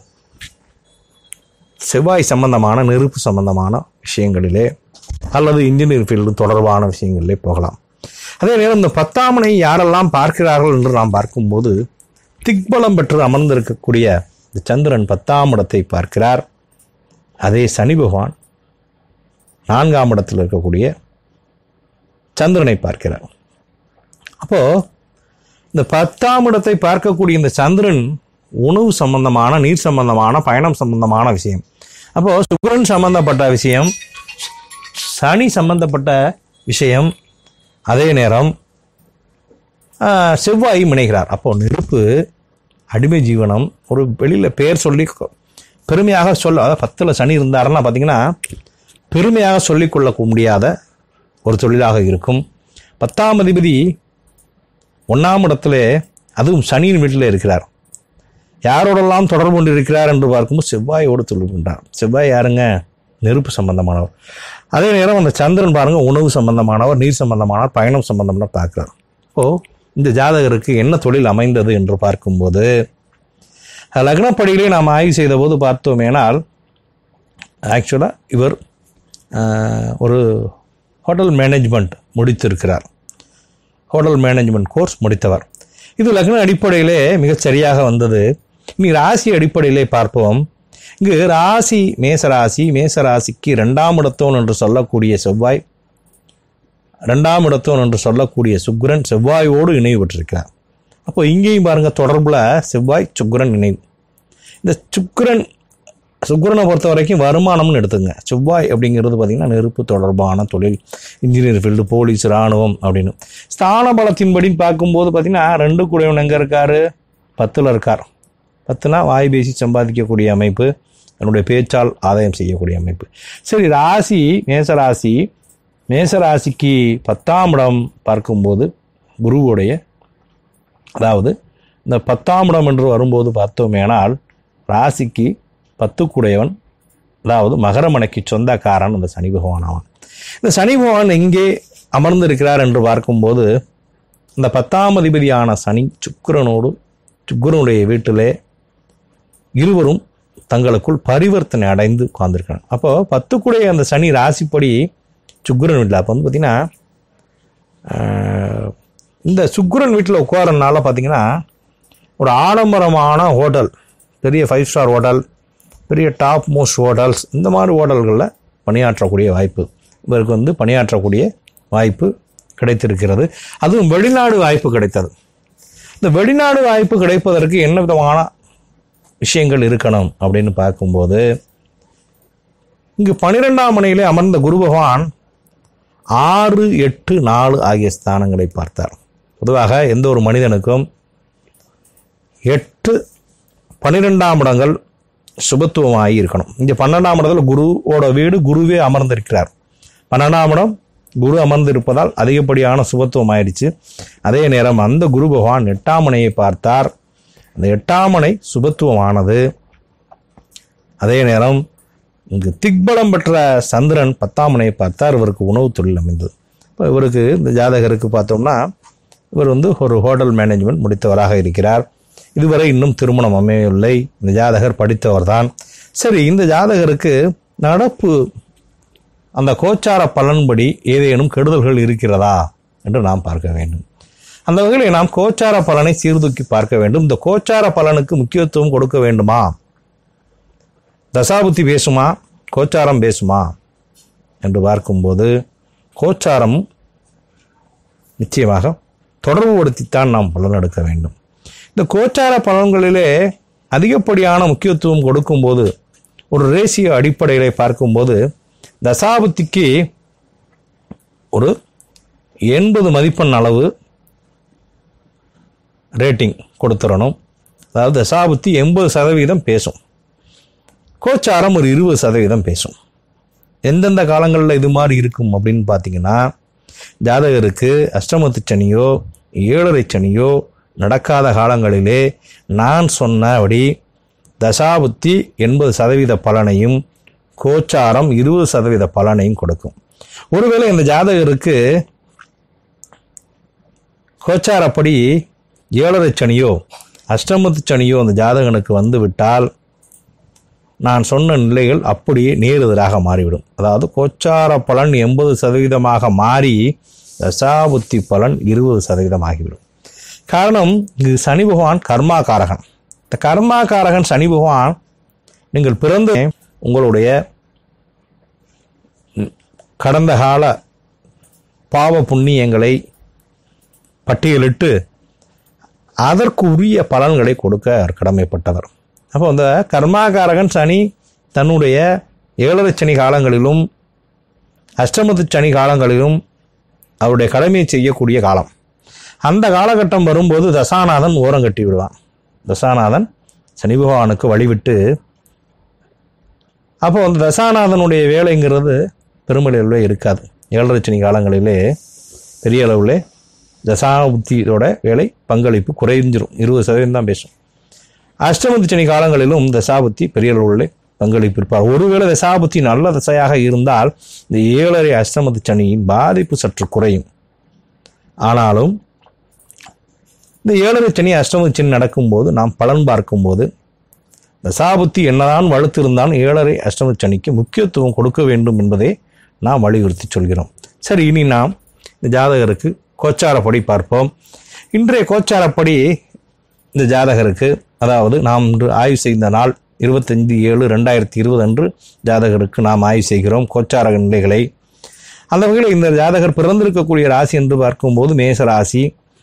[SPEAKER 1] செவ்வாய் சம்பந்தமான நெருப்பு சம்பந்தமான விஷயங்களிலே அல்லது இன்ஜினியர் ஃபீல்டு தொடர்பான விஷயங்களிலே போகலாம் அதே நேரம் இந்த பத்தாமனை யாரெல்லாம் பார்க்கிறார்கள் என்று நாம் பார்க்கும்போது திக்பலம் பெற்று அமர்ந்திருக்கக்கூடிய இந்த சந்திரன் பத்தாம் இடத்தை பார்க்கிறார் அதே சனி பகவான் நான்காம் இடத்தில் இருக்கக்கூடிய சந்திரனை பார்க்கிறார் அப்போ இந்த பத்தாம் இடத்தை பார்க்கக்கூடிய இந்த சந்திரன் உணவு சம்பந்தமான நீர் சம்பந்தமான பயணம் சம்பந்தமான விஷயம் அப்போ சுக்கிரன் சம்பந்தப்பட்ட விஷயம் சனி சம்பந்தப்பட்ட விஷயம் அதே நேரம் ஆஹ், செவ்வாய் இணைகிறார் அப்போ நெருப்பு அடிமை ஜீவனம் ஒரு வெளியில் பேர் சொல்லி பெருமையாக சொல்ல அதாவது பத்தில் சனி இருந்தாருன்னா பார்த்தீங்கன்னா பெருமையாக சொல்லிக்கொள்ள முடியாத ஒரு தொழிலாக இருக்கும் பத்தாம் அதிபதி ஒன்றாம் இடத்துல அதுவும் சனியின் வீட்டில் இருக்கிறார் யாரோடெல்லாம் தொடர்பு கொண்டு இருக்கிறார் என்று பார்க்கும்போது செவ்வாயோடு தொடர்பு கொண்டார் செவ்வாய் யாருங்க நெருப்பு சம்பந்தமானவர் அதே நேரம் அந்த சந்திரன் பாருங்க உணவு சம்பந்தமானவர் நீர் சம்பந்தமானவர் பயணம் சம்பந்தமான பார்க்கிறார் இப்போ இந்த ஜாதகருக்கு என்ன தொழில் அமைந்தது என்று பார்க்கும்போது லக்னப்படியிலே நாம் ஆய்வு செய்த போது பார்த்தோமேனால் ஆக்சுவலாக இவர் ஆஹ், ஒரு ஹோட்டல் மேனேஜ்மெண்ட் முடித்திருக்கிறார் ஹோட்டல் மேனேஜ்மெண்ட் கோர்ஸ் முடித்தவர் இது லக்ன அடிப்படையிலே மிகச் சரியாக வந்தது இனி ராசி அடிப்படையிலே பார்ப்போம் இங்கு ராசி மேசராசி மேசராசிக்கு ரெண்டாம் இடத்தோன் என்று சொல்லக்கூடிய செவ்வாய் ரெண்டாம் இடத்தோன் என்று சொல்லக்கூடிய சுக்கிரன் செவ்வாயோடு இணைவு பெற்றிருக்கிறார் அப்போ இங்கேயும் பாருங்க தொடர்புல செவ்வாய் சுக்கிரன் இணைவு இந்த சுக்கிரன் சுக்கிரனை பொறுத்த வரைக்கும் வருமானம்னு எடுத்துங்க செவ்வாய் அப்படிங்கிறது பார்த்திங்கன்னா நெருப்பு தொடர்பான தொழில் இன்ஜினியர் ஃபீல்டு போலீஸ் இராணுவம் அப்படின்னு ஸ்தான பலத்தின்படின்னு பார்க்கும்போது பார்த்திங்கன்னா ரெண்டு கூடையவன் எங்கே இருக்கார் பத்தில் இருக்கார் பத்துனா வாய் பேசி சம்பாதிக்கக்கூடிய அமைப்பு தன்னுடைய பேச்சால் ஆதாயம் செய்யக்கூடிய அமைப்பு சரி ராசி மேசராசி மேசராசிக்கு பத்தாம் இடம் பார்க்கும்போது குருவுடைய அதாவது இந்த பத்தாம் இடம் என்று வரும்போது பார்த்தோமேனால் ராசிக்கு பத்துக்குடையவன் அதாவது மகரமனைக்கு சொந்தக்காரன் இந்த சனி பகவான் அவன் இந்த சனி பகவான் எங்கே அமர்ந்திருக்கிறார் என்று பார்க்கும்போது இந்த பத்தாம் அதிபதியான சனி சுக்கிரனோடு சுக்கிரனுடைய வீட்டிலே இருவரும் தங்களுக்குள் பரிவர்த்தனை அடைந்து உட்கார்ந்துருக்காங்க அப்போ பத்துக்குடைய அந்த சனி ராசிப்படி சுக்கிரன் வீட்டில் அப்போ வந்து பார்த்தீங்கன்னா ஆஹ், இந்த சுக்கிரன் வீட்டில் உட்காரனால பார்த்தீங்கன்னா ஒரு ஆடம்பரமான ஹோட்டல் பெரிய ஃபைவ் ஸ்டார் ஹோட்டல் பெரிய டாப் மோஸ்ட் ஹோட்டல்ஸ் இந்த மாதிரி ஹோட்டல்களில் பணியாற்றக்கூடிய வாய்ப்பு இவருக்கு வந்து பணியாற்றக்கூடிய வாய்ப்பு கிடைத்திருக்கிறது அதுவும் வெளிநாடு வாய்ப்பு கிடைத்தது இந்த வெளிநாடு வாய்ப்பு கிடைப்பதற்கு என்ன விதமான விஷயங்கள் இருக்கணும் அப்படின்னு பார்க்கும்போது இங்கு பனிரெண்டாம் மனையிலே அமர்ந்த குரு பகவான் ஆறு எட்டு நாலு ஆகிய ஸ்தானங்களை பார்த்தார் பொதுவாக எந்த ஒரு மனிதனுக்கும் எட்டு பன்னிரெண்டாம் இடங்கள் சுபத்துவமாகி இருக்கணும் இங்கே பன்னெண்டாம் இடத்துல குருவோட வீடு குருவே அமர்ந்திருக்கிறார் பன்னெண்டாம் இடம் குரு அமர்ந்திருப்பதால் அதிகப்படியான சுபத்துவம் ஆயிடுச்சு அதே நேரம் அந்த குரு பகவான் எட்டாம் மனையை பார்த்தார் அந்த எட்டாம் மனை சுபத்துவமானது அதே நேரம் இங்கு திக்பலம் பெற்ற சந்திரன் பத்தாம் மனையை பார்த்தார் இவருக்கு உணவு தொழில் அமைந்தது இப்போ இவருக்கு இந்த ஜாதகருக்கு பார்த்தோம்னா இவர் வந்து ஒரு ஹோட்டல் மேனேஜ்மெண்ட் முடித்தவராக இருக்கிறார் இதுவரை இன்னும் திருமணம் அமையவில்லை இந்த ஜாதகர் படித்தவர் தான் சரி இந்த ஜாதகருக்கு நடப்பு அந்த கோச்சார பலன்படி ஏதேனும் கெடுதல்கள் இருக்கிறதா என்று நாம் பார்க்க வேண்டும் அந்த வகையில் நாம் கோச்சார பலனை சீர்தூக்கி பார்க்க வேண்டும் இந்த கோச்சார பலனுக்கு முக்கியத்துவம் கொடுக்க வேண்டுமா தசாபுத்தி பேசுமா கோச்சாரம் பேசுமா என்று பார்க்கும்போது கோச்சாரம் நிச்சயமாக தொடர்புபடுத்தித்தான் நாம் பலன் எடுக்க வேண்டும் இந்த கோச்சார பலன்களிலே அதிகப்படியான முக்கியத்துவம் கொடுக்கும்போது ஒரு ரேசியோ அடிப்படையிலே பார்க்கும்போது தசாபுத்திக்கு ஒரு எண்பது மதிப்பெண் அளவு ரேட்டிங் கொடுத்துடணும் அதாவது தசாபுத்தி எண்பது சதவீதம் பேசும் கோச்சாரம் ஒரு இருபது சதவீதம் பேசும் எந்தெந்த காலங்களில் இது மாதிரி இருக்கும் அப்படின்னு பார்த்தீங்கன்னா ஜாதகருக்கு அஷ்டமத்து சனியோ ஏழரை சனியோ நடக்காத காலங்களிலே நான் சொன்னபடி தசாபுத்தி எண்பது சதவீத பலனையும் கோச்சாரம் இருபது சதவீத பலனையும் கொடுக்கும் ஒருவேளை இந்த ஜாதகருக்கு கோச்சாரப்படி ஏழரை சனியோ அஷ்டமத்து சனியோ அந்த ஜாதகனுக்கு வந்து விட்டால் நான் சொன்ன நிலைகள் அப்படியே நேரெதிராக மாறிவிடும் அதாவது கோச்சார பலன் எண்பது சதவீதமாக மாறி தசாபுத்தி பலன் இருபது சதவீதம் ஆகிவிடும் காரணம் இது சனி பகவான் கர்மாகாரகன் இந்த கர்மாகாரகன் சனி பகவான் நீங்கள் பிறந்த உங்களுடைய கடந்த கால பாவ புண்ணியங்களை பட்டியலிட்டு அதற்கு உரிய பலன்களை கொடுக்க அவர் கடமைப்பட்டவர் அப்போ அந்த கர்மாகாரகன் சனி தன்னுடைய ஏழரை சனி காலங்களிலும் அஷ்டமத்து சனி காலங்களிலும் அவருடைய கடமையை செய்யக்கூடிய காலம் அந்த காலகட்டம் வரும்போது தசாநாதன் ஓரம் கட்டி விடுவான் தசாநாதன் சனி பகவானுக்கு வழிவிட்டு அப்போ அந்த தசாநாதனுடைய வேலைங்கிறது பெருமளவில் இருக்காது ஏழரை சனி காலங்களிலே பெரிய அளவில் தசாபுத்தியோட வேலை பங்களிப்பு குறைஞ்சிரும் இருபது சதவீதம் தான் பேசும் அஷ்டமத்து சனி காலங்களிலும் தசாபுத்தி பெரிய அளவில் பங்களிப்பு இருப்பார் ஒருவேளை தசாபுத்தி நல்ல தசையாக இருந்தால் இந்த ஏழரை அஷ்டமத்து சனியின் பாதிப்பு சற்று குறையும் ஆனாலும் இந்த ஏழரை சனி அஷ்டமத்து சனி நடக்கும்போது நாம் பலன் பார்க்கும்போது தசாபுத்தி என்னதான் வலுத்திருந்தாலும் ஏழரை அஷ்டமத்து சனிக்கு முக்கியத்துவம் கொடுக்க வேண்டும் என்பதை நாம் வலியுறுத்தி சொல்கிறோம் சரி இனி நாம் இந்த ஜாதகருக்கு கோச்சாரப்படி பார்ப்போம் இன்றைய கோச்சாரப்படி இந்த ஜாதகருக்கு அதாவது நாம் இன்று ஆய்வு செய்த நாள் இருபத்தஞ்சு ஏழு ரெண்டாயிரத்தி இருபது அன்று ஜாதகருக்கு நாம் ஆய்வு செய்கிறோம் கோச்சார நிலைகளை அந்த வகையில் இந்த ஜாதகர் பிறந்திருக்கக்கூடிய ராசி என்று பார்க்கும்போது மேச ராசி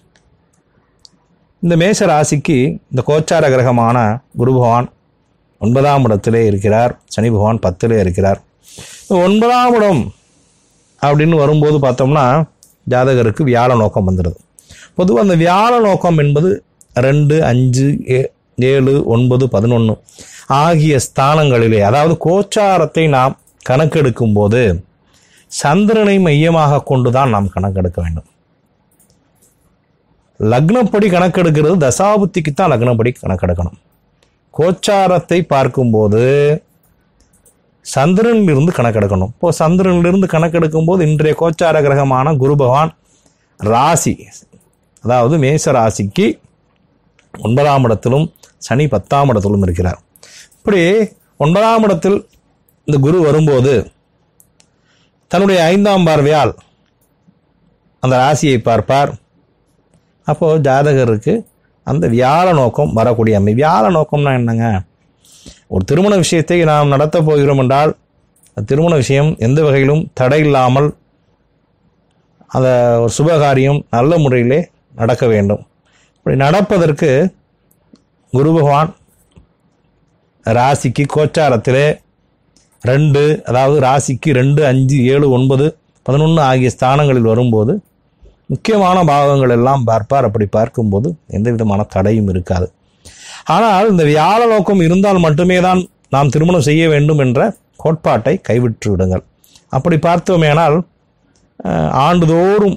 [SPEAKER 1] இந்த மேச ராசிக்கு இந்த கோச்சார கிரகமான குரு பகவான் ஒன்பதாம் இடத்திலே இருக்கிறார் சனி பகவான் பத்திலே இருக்கிறார் இந்த ஒன்பதாம் இடம் அப்படின்னு வரும்போது பார்த்தோம்னா ஜாதகருக்கு வியாழ நோக்கம் வந்துடுது பொதுவாக அந்த வியாழ நோக்கம் என்பது ரெண்டு அஞ்சு ஏ- ஏழு ஒன்பது பதினொன்று ஆகிய ஸ்தானங்களிலே அதாவது கோச்சாரத்தை நாம் கணக்கெடுக்கும் போது சந்திரனை மையமாக கொண்டு தான் நாம் கணக்கெடுக்க வேண்டும் லக்னப்படி கணக்கெடுக்கிறது தசாபுத்திக்கு தான் லக்னப்படி கணக்கெடுக்கணும் கோச்சாரத்தை பார்க்கும்போது சந்திரனிலிருந்து கணக்கெடுக்கணும் இப்போ சந்திரனிலிருந்து கணக்கெடுக்கும் போது இன்றைய கோச்சார கிரகமான குரு பகவான் ராசி அதாவது மேச ராசிக்கு ஒன்பதாம் இடத்திலும் சனி பத்தாம் இடத்திலும் இருக்கிறார் இப்படி ஒன்பதாம் இடத்தில் இந்த குரு வரும்போது தன்னுடைய ஐந்தாம் பார்வையால் அந்த ராசியை பார்ப்பார் அப்போது ஜாதகருக்கு அந்த வியாழ நோக்கம் வரக்கூடிய அமை வியாழ நோக்கம்னா என்னங்க ஒரு திருமண விஷயத்தை நாம் நடத்தப் போகிறோம் என்றால் அந்த திருமண விஷயம் எந்த வகையிலும் தடை இல்லாமல் அந்த ஒரு சுபகாரியம் நல்ல முறையிலே நடக்க வேண்டும் இப்படி நடப்பதற்கு குரு பகவான் ராசிக்கு கோச்சாரத்திலே ரெண்டு அதாவது ராசிக்கு ரெண்டு அஞ்சு ஏழு ஒன்பது பதினொன்று ஆகிய ஸ்தானங்களில் வரும்போது முக்கியமான பாகங்கள் எல்லாம் பார்ப்பார் அப்படி பார்க்கும்போது எந்த விதமான தடையும் இருக்காது ஆனால் இந்த வியாழ நோக்கம் இருந்தால் மட்டுமே தான் நாம் திருமணம் செய்ய வேண்டும் என்ற கோட்பாட்டை கைவிட்டு விடுங்கள் அப்படி பார்த்தோமேனால் அஹ், ஆண்டுதோறும்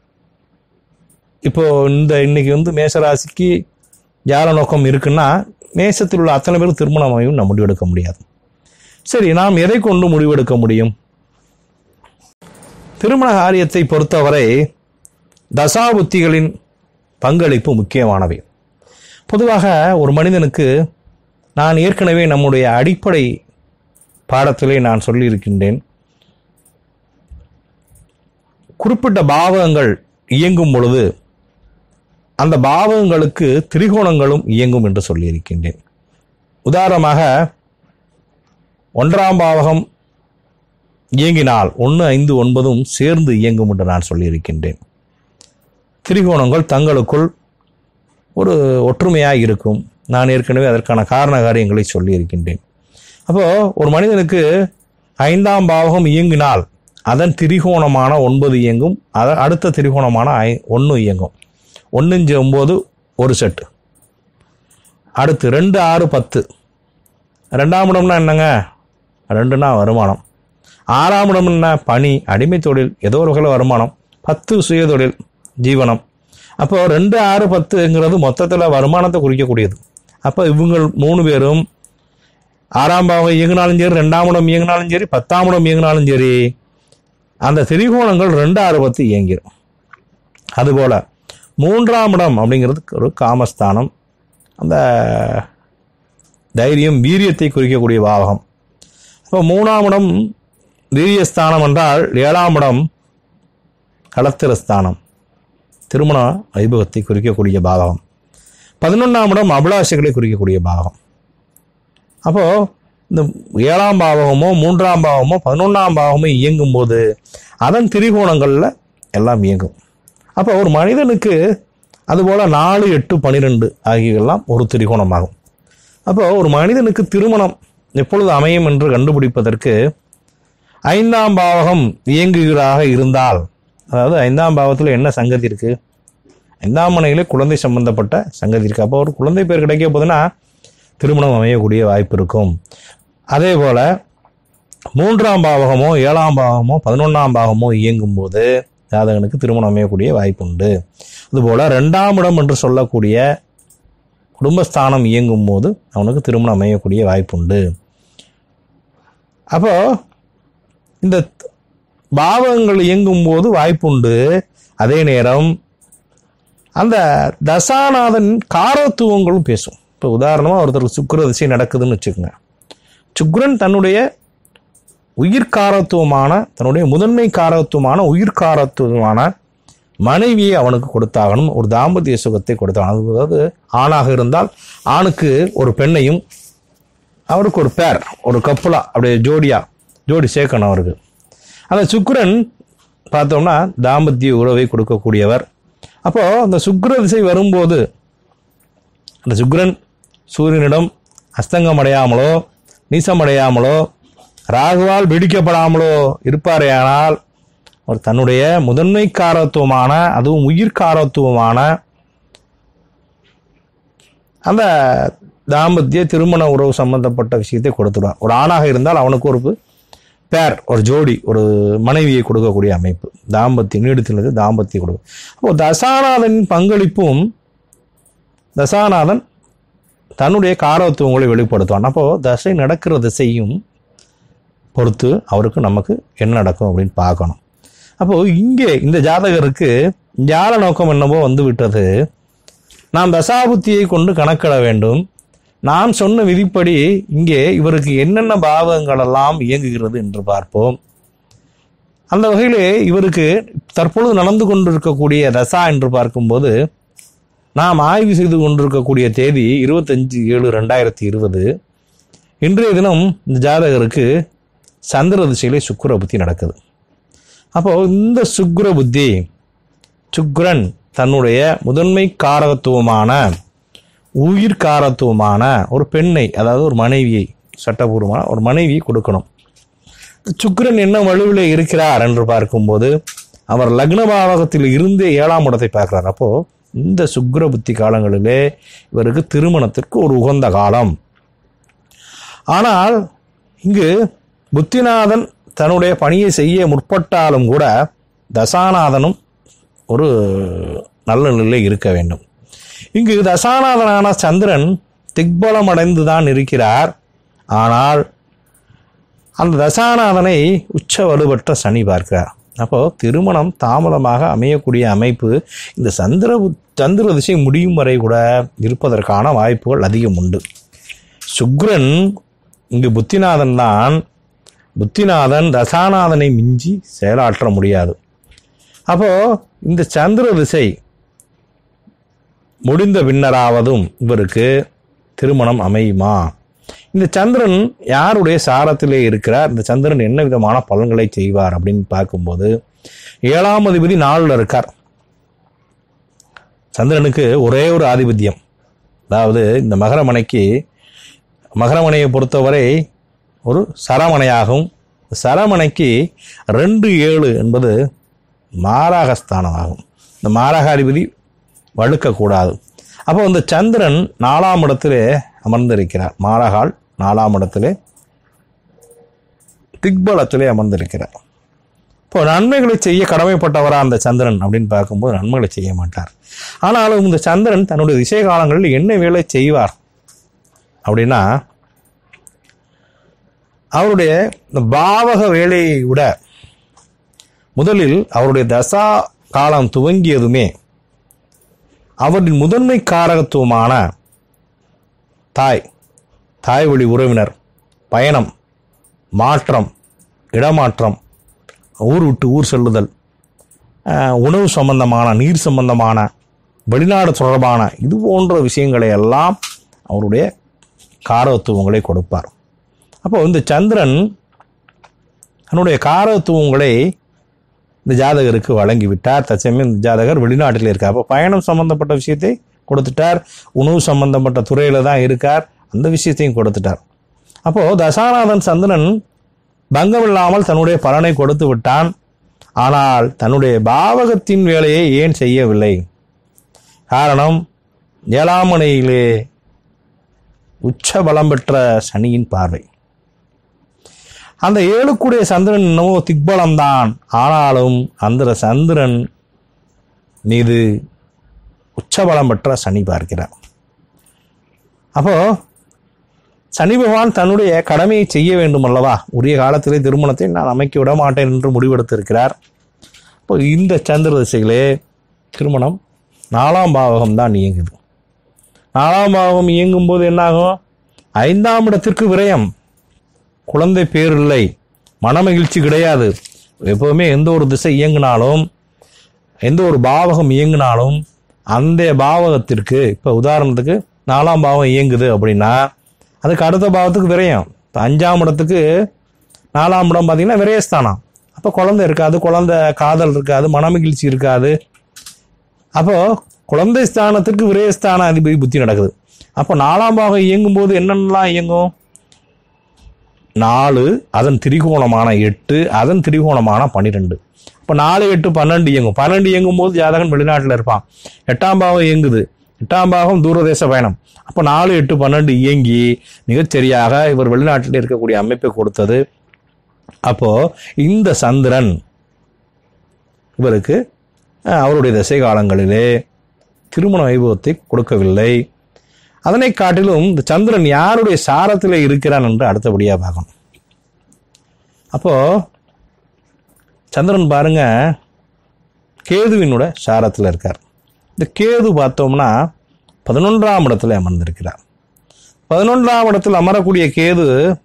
[SPEAKER 1] இப்போ இந்த இன்னைக்கு வந்து மேசராசிக்கு வியாழ நோக்கம் இருக்குன்னா மேசத்தில் உள்ள அத்தனை பேரும் திருமணமாயும் நாம் முடிவெடுக்க முடியாது சரி நாம் எதை கொண்டு முடிவெடுக்க முடியும் திருமண காரியத்தை பொறுத்தவரை தசாபுத்திகளின் பங்களிப்பு முக்கியமானவை பொதுவாக ஒரு மனிதனுக்கு நான் ஏற்கனவே நம்முடைய அடிப்படை பாடத்திலே நான் சொல்லியிருக்கின்றேன் குறிப்பிட்ட பாவகங்கள் இயங்கும் பொழுது அந்த பாவகங்களுக்கு திரிகோணங்களும் இயங்கும் என்று சொல்லியிருக்கின்றேன் உதாரணமாக ஒன்றாம் பாவகம் இயங்கினால் ஒன்று ஐந்து ஒன்பதும் சேர்ந்து இயங்கும் என்று நான் சொல்லியிருக்கின்றேன் திரிகோணங்கள் தங்களுக்குள் ஒரு ஒற்றுமையாக இருக்கும் நான் ஏற்கனவே அதற்கான காரண காரியங்களை சொல்லியிருக்கின்றேன் அப்போது ஒரு மனிதனுக்கு ஐந்தாம் பாவகம் இயங்கினால் அதன் திரிகோணமான ஒன்பது இயங்கும் அத அடுத்த திரிகோணமான ஐ ஒன்று இயங்கும் ஒன்றுஞ்சு ஒம்பது ஒரு செட்டு அடுத்து ரெண்டு ஆறு பத்து ரெண்டாம் இடம்னா என்னங்க ரெண்டுனா வருமானம் ஆறாம் இடம் என்ன பணி அடிமை தொழில் ஏதோ ஒரு வகையில் வருமானம் பத்து சுய தொழில் ஜீவனம் அப்போ ரெண்டு ஆறு பத்துங்கிறது மொத்தத்தில் வருமானத்தை குறிக்கக்கூடியது அப்போ இவங்க மூணு பேரும் ஆறாம் பாவம் இயங்கினாலும் சரி ரெண்டாம் இடம் இயங்கினாலும் சரி பத்தாம் இடம் இயங்கினாலும் சரி அந்த திரிகோணங்கள் ரெண்டு ஆறு பத்து இயங்கிடும் அதுபோல மூன்றாம் இடம் அப்படிங்கிறது ஒரு காமஸ்தானம் அந்த தைரியம் வீரியத்தை குறிக்கக்கூடிய பாவகம் அப்போ மூணாம் இடம் வீரியஸ்தானம் என்றால் ஏழாம் இடம் களத்திரஸ்தானம் திருமண வைபவத்தை குறிக்கக்கூடிய பாவகம் பதினொன்றாம் இடம் அபிலாஷைகளை குறிக்கக்கூடிய பாவகம் அப்போது இந்த ஏழாம் பாவகமோ மூன்றாம் பாவமோ பதினொன்றாம் பாவமோ இயங்கும் போது அதன் திரிகோணங்களில் எல்லாம் இயங்கும் அப்போ ஒரு மனிதனுக்கு அதுபோல் நாலு எட்டு பன்னிரெண்டு ஆகியெல்லாம் ஒரு திரிகோணமாகும் அப்போ ஒரு மனிதனுக்கு திருமணம் எப்பொழுது அமையும் என்று கண்டுபிடிப்பதற்கு ஐந்தாம் பாவகம் இயங்குகிறாக இருந்தால் அதாவது ஐந்தாம் பாவத்தில் என்ன சங்கதி இருக்கு ஐந்தாம் மனையிலே குழந்தை சம்பந்தப்பட்ட சங்கதி இருக்கு அப்போ ஒரு குழந்தை பேர் கிடைக்க போதுன்னா திருமணம் அமையக்கூடிய வாய்ப்பு இருக்கும் அதே போல மூன்றாம் பாவகமோ ஏழாம் பாவகமோ பதினொன்றாம் பாவமோ இயங்கும் போது ஜாதகனுக்கு திருமணம் அமையக்கூடிய வாய்ப்பு உண்டு அதுபோல ரெண்டாம் இடம் என்று சொல்லக்கூடிய குடும்பஸ்தானம் இயங்கும் போது அவனுக்கு திருமணம் அமையக்கூடிய வாய்ப்பு உண்டு அப்போ இந்த பாவங்கள் இயங்கும் போது வாய்ப்புண்டு அதே நேரம் அந்த தசாநாதன் காரத்துவங்களும் பேசும் இப்போ உதாரணமாக ஒருத்தருக்கு சுக்கிர திசை நடக்குதுன்னு வச்சுக்கோங்க சுக்ரன் தன்னுடைய உயிர்காரத்துவமான தன்னுடைய முதன்மை காரத்துவமான உயிர்காரத்துவமான மனைவியை அவனுக்கு கொடுத்தாகணும் ஒரு தாம்பத்திய சுகத்தை கொடுத்தாகணும் அதாவது ஆணாக இருந்தால் ஆணுக்கு ஒரு பெண்ணையும் அவருக்கு ஒரு பேர் ஒரு கப்புலா அப்படியே ஜோடியா ஜோடி சேர்க்கணும் அவருக்கு அந்த சுக்கிரன் பார்த்தோம்னா தாம்பத்திய உறவை கொடுக்கக்கூடியவர் அப்போ அந்த சுக்கிர திசை வரும்போது அந்த சுக்கிரன் சூரியனிடம் அஸ்தங்கம் அடையாமலோ நீசம் அடையாமலோ ராகுவால் பிடிக்கப்படாமலோ இருப்பாரேயானால் அவர் தன்னுடைய முதன்மை காரத்துவமான அதுவும் உயிர் காரத்துவமான அந்த தாம்பத்திய திருமண உறவு சம்பந்தப்பட்ட விஷயத்தை கொடுத்துடுவார் ஒரு ஆணாக இருந்தால் அவனுக்கு ஒரு பேர் ஒரு ஜோடி ஒரு மனைவியை கொடுக்கக்கூடிய அமைப்பு தாம்பத்தியம் நீடித்துள்ளது தாம்பத்தியம் கொடுக்கும் அப்போ தசாநாதனின் பங்களிப்பும் தசாநாதன் தன்னுடைய காரத்துவங்களை வெளிப்படுத்துவான் அப்போ தசை நடக்கிற திசையும் பொறுத்து அவருக்கு நமக்கு என்ன நடக்கும் அப்படின்னு பார்க்கணும் அப்போ இங்கே இந்த ஜாதகருக்கு ஞான நோக்கம் என்னவோ வந்து விட்டது நாம் தசாபுத்தியை கொண்டு கணக்கிட வேண்டும் நாம் சொன்ன விதிப்படி இங்கே இவருக்கு என்னென்ன பாவங்கள் எல்லாம் இயங்குகிறது என்று பார்ப்போம் அந்த வகையிலே இவருக்கு தற்பொழுது நடந்து கொண்டிருக்கக்கூடிய தசா என்று பார்க்கும்போது நாம் ஆய்வு செய்து கொண்டிருக்கக்கூடிய தேதி இருபத்தஞ்சு ஏழு ரெண்டாயிரத்தி இருபது இன்றைய தினம் இந்த ஜாதகருக்கு சந்திர திசையிலே சுக்கிர புத்தி நடக்குது அப்போ இந்த சுக்கிர புத்தி சுக்கிரன் தன்னுடைய முதன்மை காரகத்துவமான உயிர் காரத்துவமான ஒரு பெண்ணை அதாவது ஒரு மனைவியை சட்டபூர்வமான ஒரு மனைவியை கொடுக்கணும் சுக்கிரன் என்ன வலுவில் இருக்கிறார் என்று பார்க்கும்போது அவர் லக்ன பாவகத்தில் இருந்தே ஏழாம் இடத்தை பார்க்கிறார் அப்போ இந்த சுக்கிர புத்தி காலங்களிலே இவருக்கு திருமணத்திற்கு ஒரு உகந்த காலம் ஆனால் இங்கு புத்திநாதன் தன்னுடைய பணியை செய்ய முற்பட்டாலும் கூட தசாநாதனும் ஒரு நல்ல நிலையில் இருக்க வேண்டும் இங்கு தசாநாதனான சந்திரன் திக்பலம் அடைந்து தான் இருக்கிறார் ஆனால் அந்த தசாநாதனை உச்ச வலுவற்ற சனி பார்க்கிறார் அப்போ திருமணம் தாமதமாக அமையக்கூடிய அமைப்பு இந்த சந்திர சந்திர திசை முடியும் வரை கூட இருப்பதற்கான வாய்ப்புகள் அதிகம் உண்டு சுக்ரன் இங்கு புத்திநாதன் தான் புத்திநாதன் தசாநாதனை மிஞ்சி செயலாற்ற முடியாது அப்போ இந்த சந்திர திசை முடிந்த பின்னராவதும் இவருக்கு திருமணம் அமையுமா இந்த சந்திரன் யாருடைய சாரத்திலே இருக்கிறார் இந்த சந்திரன் என்ன விதமான பலன்களை செய்வார் அப்படின்னு பார்க்கும்போது ஏழாம் அதிபதி நாளில் இருக்கார் சந்திரனுக்கு ஒரே ஒரு ஆதிபத்தியம் அதாவது இந்த மகரமனைக்கு மகரமனையை பொறுத்தவரை ஒரு சரமனையாகும் சரமனைக்கு ரெண்டு ஏழு என்பது மாராகஸ்தானமாகும் இந்த மாராகாதிபதி வழுக்கக்கூடாது அப்போ இந்த சந்திரன் நாலாம் இடத்திலே அமர்ந்திருக்கிறார் மாரகால் நாலாம் இடத்திலே திக்பலத்திலே அமர்ந்திருக்கிறார் இப்போ நன்மைகளை செய்ய கடமைப்பட்டவரா அந்த சந்திரன் அப்படின்னு பார்க்கும்போது நன்மைகளை செய்ய மாட்டார் ஆனாலும் இந்த சந்திரன் தன்னுடைய திசை காலங்களில் என்ன வேலை செய்வார் அப்படின்னா அவருடைய இந்த பாவக வேலையை விட முதலில் அவருடைய தசா காலம் துவங்கியதுமே அவரின் முதன்மை காரகத்துவமான தாய் தாய் வழி உறவினர் பயணம் மாற்றம் இடமாற்றம் ஊர் விட்டு ஊர் செல்லுதல் அஹ், உணவு சம்பந்தமான நீர் சம்பந்தமான வெளிநாடு தொடர்பான இது போன்ற விஷயங்களை எல்லாம் அவருடைய காரகத்துவங்களை கொடுப்பார் அப்போ இந்த சந்திரன் தன்னுடைய காரகத்துவங்களை இந்த ஜாதகருக்கு வழங்கி விட்டார் தற்சமயம் இந்த ஜாதகர் வெளிநாட்டில் இருக்கார் அப்போ பயணம் சம்பந்தப்பட்ட விஷயத்தை கொடுத்துட்டார் உணவு சம்பந்தப்பட்ட துறையில தான் இருக்கார் அந்த விஷயத்தையும் கொடுத்துட்டார் அப்போ தசாநாதன் சந்திரன் பங்கமில்லாமல் தன்னுடைய பலனை கொடுத்து விட்டான் ஆனால் தன்னுடைய பாவகத்தின் வேலையை ஏன் செய்யவில்லை காரணம் ஏழாம் மனையிலே உச்ச பலம் பெற்ற சனியின் பார்வை அந்த ஏழுக்குடைய சந்திரன் என்னவோ திக்பலம்தான் ஆனாலும் அந்த சந்திரன் மீது உச்சபலம் பெற்ற சனி பார்க்கிறார் அப்போ சனி பகவான் தன்னுடைய கடமையை செய்ய வேண்டும் அல்லவா உரிய காலத்திலே திருமணத்தை நான் அமைக்க விட மாட்டேன் என்று முடிவெடுத்திருக்கிறார் இப்போ இந்த சந்திர திசையிலே திருமணம் நாலாம் பாவகம் தான் இயங்குது நாலாம் பாவகம் இயங்கும் போது என்னாகும் ஐந்தாம் இடத்திற்கு விரயம் குழந்தை பேர் இல்லை மனமகிழ்ச்சி கிடையாது எப்பவுமே எந்த ஒரு திசை இயங்கினாலும் எந்த ஒரு பாவகம் இயங்கினாலும் அந்த பாவகத்திற்கு இப்போ உதாரணத்துக்கு நாலாம் பாவம் இயங்குது அப்படின்னா அதுக்கு அடுத்த பாவத்துக்கு விரயம் இப்போ அஞ்சாம் இடத்துக்கு நாலாம் இடம் பார்த்தீங்கன்னா விரயஸ்தானம் அப்போ குழந்தை இருக்காது குழந்தை காதல் இருக்காது மனமகிழ்ச்சி இருக்காது அப்போ குழந்தை ஸ்தானத்திற்கு விரயஸ்தான அதிபதி புத்தி நடக்குது அப்போ நாலாம் பாகம் இயங்கும் போது என்னென்னலாம் இயங்கும் நாலு அதன் திரிகோணமான எட்டு அதன் திரிகோணமான பன்னிரெண்டு இப்போ நாலு எட்டு பன்னெண்டு இயங்கும் பன்னெண்டு இயங்கும் போது ஜாதகன் வெளிநாட்டில் இருப்பான் எட்டாம் பாகம் இயங்குது எட்டாம் பாகம் தூரதேச பயணம் அப்போ நாலு எட்டு பன்னெண்டு இயங்கி மிகச்சரியாக இவர் வெளிநாட்டில் இருக்கக்கூடிய அமைப்பை கொடுத்தது அப்போ இந்த சந்திரன் இவருக்கு அஹ், அவருடைய திசை காலங்களிலே திருமண வைபவத்தை கொடுக்கவில்லை அதனை காட்டிலும் இந்த சந்திரன் யாருடைய சாரத்தில் இருக்கிறான் என்று அடுத்தபடியாக பார்க்கணும் அப்போ சந்திரன் பாருங்க கேதுவினோட சாரத்தில் இருக்கார் இந்த கேது பார்த்தோம்னா பதினொன்றாம் இடத்துல அமர்ந்திருக்கிறார் பதினொன்றாம் இடத்தில் அமரக்கூடிய கேது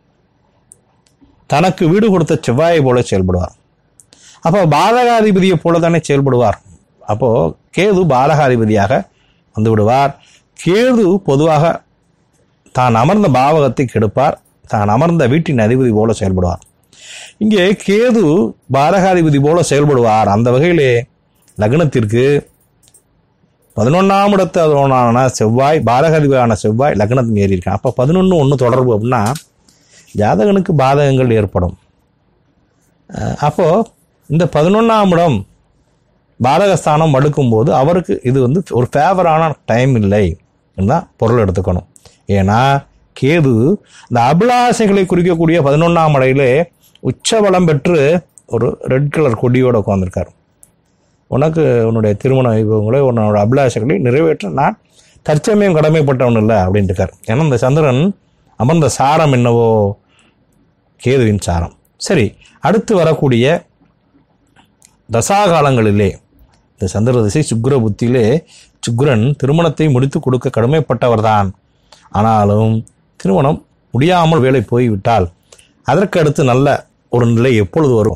[SPEAKER 1] தனக்கு வீடு கொடுத்த செவ்வாயை போல செயல்படுவார் அப்போ பாதகாதிபதியை போல தானே செயல்படுவார் அப்போ கேது பாதகாதிபதியாக வந்து விடுவார் கேது பொதுவாக தான் அமர்ந்த பாவகத்தை கெடுப்பார் தான் அமர்ந்த வீட்டின் அதிபதி போல செயல்படுவார் இங்கே கேது பாரகாதிபதி போல செயல்படுவார் அந்த வகையிலே லக்னத்திற்கு பதினொன்றாம் இடத்து அதோனான செவ்வாய் பாரகாதிபதியான செவ்வாய் லக்னத்தில் ஏறி இருக்கான் அப்போ பதினொன்று ஒன்று தொடர்பு அப்படின்னா ஜாதகனுக்கு பாதகங்கள் ஏற்படும் அஹ் அப்போ இந்த பதினொன்றாம் இடம் பாதகஸ்தானம் அடுக்கும்போது அவருக்கு இது வந்து ஒரு ஃபேவரான டைம் இல்லை தான் பொருள் எடுத்துக்கணும் ஏன்னா கேது இந்த அபிலாசைகளை குறிக்கக்கூடிய பதினொன்றாம் அடையிலே உச்சபலம் பெற்று ஒரு ரெட் கலர் கொடியோடு உட்காந்துருக்கார் உனக்கு உன்னுடைய திருமண வைபவங்களை உன்னோட அபிலாஷைகளை நிறைவேற்ற நான் தற்சமயம் கடமைப்பட்டவன் இல்லை அப்படின்ட்டு இருக்கார் ஏன்னா இந்த சந்திரன் அமர்ந்த சாரம் என்னவோ கேதுவின் சாரம் சரி அடுத்து வரக்கூடிய தசாகாலங்களிலே இந்த சந்திர திசை சுக்கிர புத்தியிலே சுக்கிரன் திருமணத்தை முடித்து கொடுக்க கடமைப்பட்டவர்தான் ஆனாலும் திருமணம் முடியாமல் வேலை போய்விட்டால் அதற்கு அடுத்து நல்ல ஒரு நிலை எப்பொழுது வரும்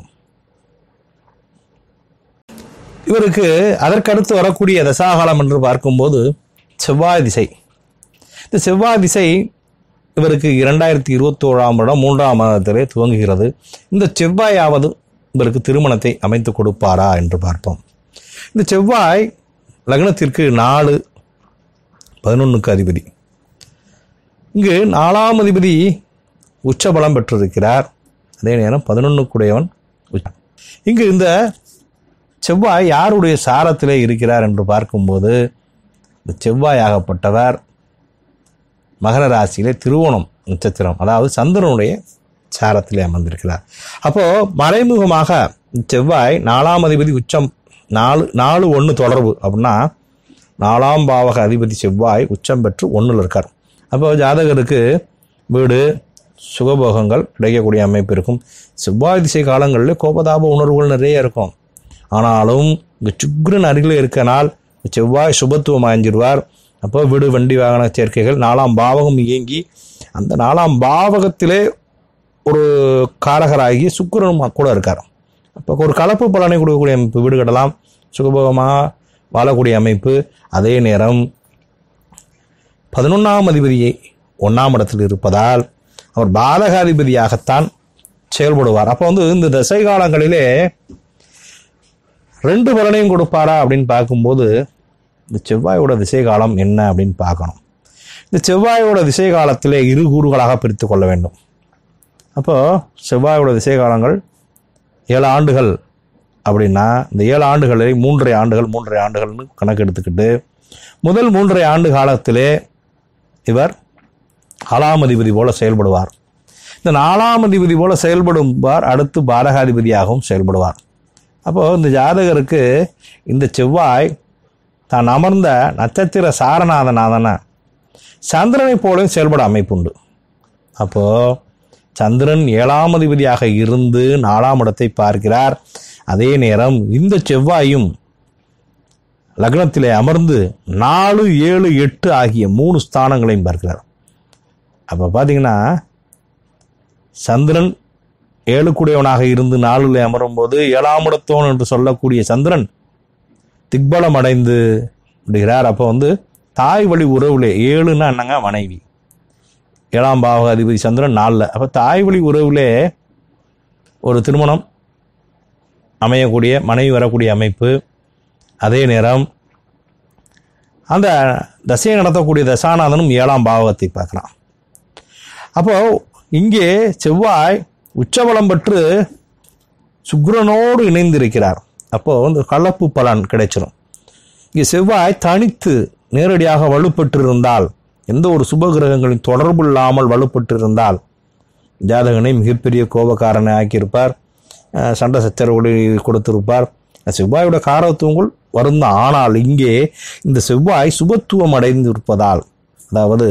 [SPEAKER 1] இவருக்கு அதற்கடுத்து வரக்கூடிய தசாகாலம் என்று பார்க்கும்போது செவ்வாய் திசை இந்த செவ்வாய் திசை இவருக்கு இரண்டாயிரத்தி இருபத்தோழாம் வருடம் மூன்றாம் மாதத்திலே துவங்குகிறது இந்த செவ்வாயாவது இவருக்கு திருமணத்தை அமைத்து கொடுப்பாரா என்று பார்ப்போம் இந்த செவ்வாய் லக்னத்திற்கு நாலு பதினொன்றுக்கு அதிபதி இங்கு நாலாம் அதிபதி உச்சபலம் பெற்றிருக்கிறார் அதே நேரம் பதினொன்றுக்குடையவன் உச்ச இங்கு இந்த செவ்வாய் யாருடைய சாரத்திலே இருக்கிறார் என்று பார்க்கும்போது இந்த செவ்வாயாகப்பட்டவர் மகர ராசியிலே திருவோணம் நட்சத்திரம் அதாவது சந்திரனுடைய சாரத்திலே அமர்ந்திருக்கிறார் அப்போ மறைமுகமாக செவ்வாய் நாலாம் அதிபதி உச்சம் நாலு நாலு ஒன்று தொடர்பு அப்படின்னா நாலாம் பாவக அதிபதி செவ்வாய் உச்சம் பெற்று ஒன்றில் இருக்கார் அப்போ ஜாதகருக்கு வீடு சுகபோகங்கள் கிடைக்கக்கூடிய அமைப்பு இருக்கும் செவ்வாய் திசை காலங்களில் கோபதாப உணர்வுகள் நிறைய இருக்கும் ஆனாலும் இந்த சுக்ரன் அருகில் இருக்கனால் செவ்வாய் சுபத்துவம் அடைஞ்சிருவார் அப்போ வீடு வண்டி வாகன சேர்க்கைகள் நாலாம் பாவகம் இயங்கி அந்த நாலாம் பாவகத்திலே ஒரு காரகராகி சுக்கிரனும் கூட இருக்கார் அப்போ ஒரு கலப்பு பலனை கொடுக்கக்கூடிய அமைப்பு வீடு கட்டலாம் சுகபோகமாக வாழக்கூடிய அமைப்பு அதே நேரம் பதினொன்றாம் அதிபதியை ஒன்றாம் இடத்தில் இருப்பதால் அவர் பாலகாதிபதியாகத்தான் செயல்படுவார் அப்போ வந்து இந்த தசை காலங்களிலே ரெண்டு பலனையும் கொடுப்பாரா அப்படின்னு பார்க்கும்போது இந்த செவ்வாயோட திசை காலம் என்ன அப்படின்னு பார்க்கணும் இந்த செவ்வாயோட திசை காலத்திலே இரு கூறுகளாக பிரித்து கொள்ள வேண்டும் அப்போ செவ்வாயோட திசை காலங்கள் ஏழு ஆண்டுகள் அப்படின்னா இந்த ஏழு ஆண்டுகளை மூன்றரை ஆண்டுகள் மூன்றரை ஆண்டுகள்னு கணக்கு எடுத்துக்கிட்டு முதல் மூன்றரை ஆண்டு காலத்திலே இவர் நாலாம் அதிபதி போல செயல்படுவார் இந்த நாலாம் அதிபதி போல செயல்படுவார் அடுத்து பாரகாதிபதியாகவும் செயல்படுவார் அப்போது இந்த ஜாதகருக்கு இந்த செவ்வாய் தான் அமர்ந்த நட்சத்திர சாரநாதநாதன சந்திரனை போலவும் செயல்பட அமைப்புண்டு அப்போது சந்திரன் ஏழாம் அதிபதியாக இருந்து நாலாம் இடத்தை பார்க்கிறார் அதே நேரம் இந்த செவ்வாயும் லக்னத்திலே அமர்ந்து நாலு ஏழு எட்டு ஆகிய மூணு ஸ்தானங்களையும் பார்க்கிறார் அப்போ பார்த்தீங்கன்னா சந்திரன் ஏழுக்குடையவனாக இருந்து நாளில் அமரும் போது ஏழாம் இடத்தோன் என்று சொல்லக்கூடிய சந்திரன் திக்பலம் அடைந்து விடுகிறார் அப்போ வந்து தாய் வழி உறவுலே ஏழுன்னா என்னங்க மனைவி ஏழாம் பாவக அதிபதி சந்திரன் நாலில் அப்போ தாய் வழி உறவுலே ஒரு திருமணம் அமையக்கூடிய மனைவி வரக்கூடிய அமைப்பு அதே நேரம் அந்த தசையை நடத்தக்கூடிய தசாநாதனும் ஏழாம் பாவகத்தை பார்க்கலாம் அப்போ இங்கே செவ்வாய் உச்சபலம் பெற்று சுக்கிரனோடு இணைந்திருக்கிறார் அப்போ இந்த கலப்பு பலன் கிடைச்சிடும் இங்கே செவ்வாய் தனித்து நேரடியாக வலுப்பெற்றிருந்தால் எந்த ஒரு சுப கிரகங்களின் தொடர்பு இல்லாமல் வலுப்பெற்றிருந்தால் ஜாதகனை மிகப்பெரிய கோபக்காரனை ஆக்கியிருப்பார் அஹ் சண்டை சச்சரவுகளை கொடுத்திருப்பார் செவ்வாயோட காரத்துவங்கள் வருந்தான் ஆனால் இங்கே இந்த செவ்வாய் சுபத்துவம் அடைந்து இருப்பதால் அதாவது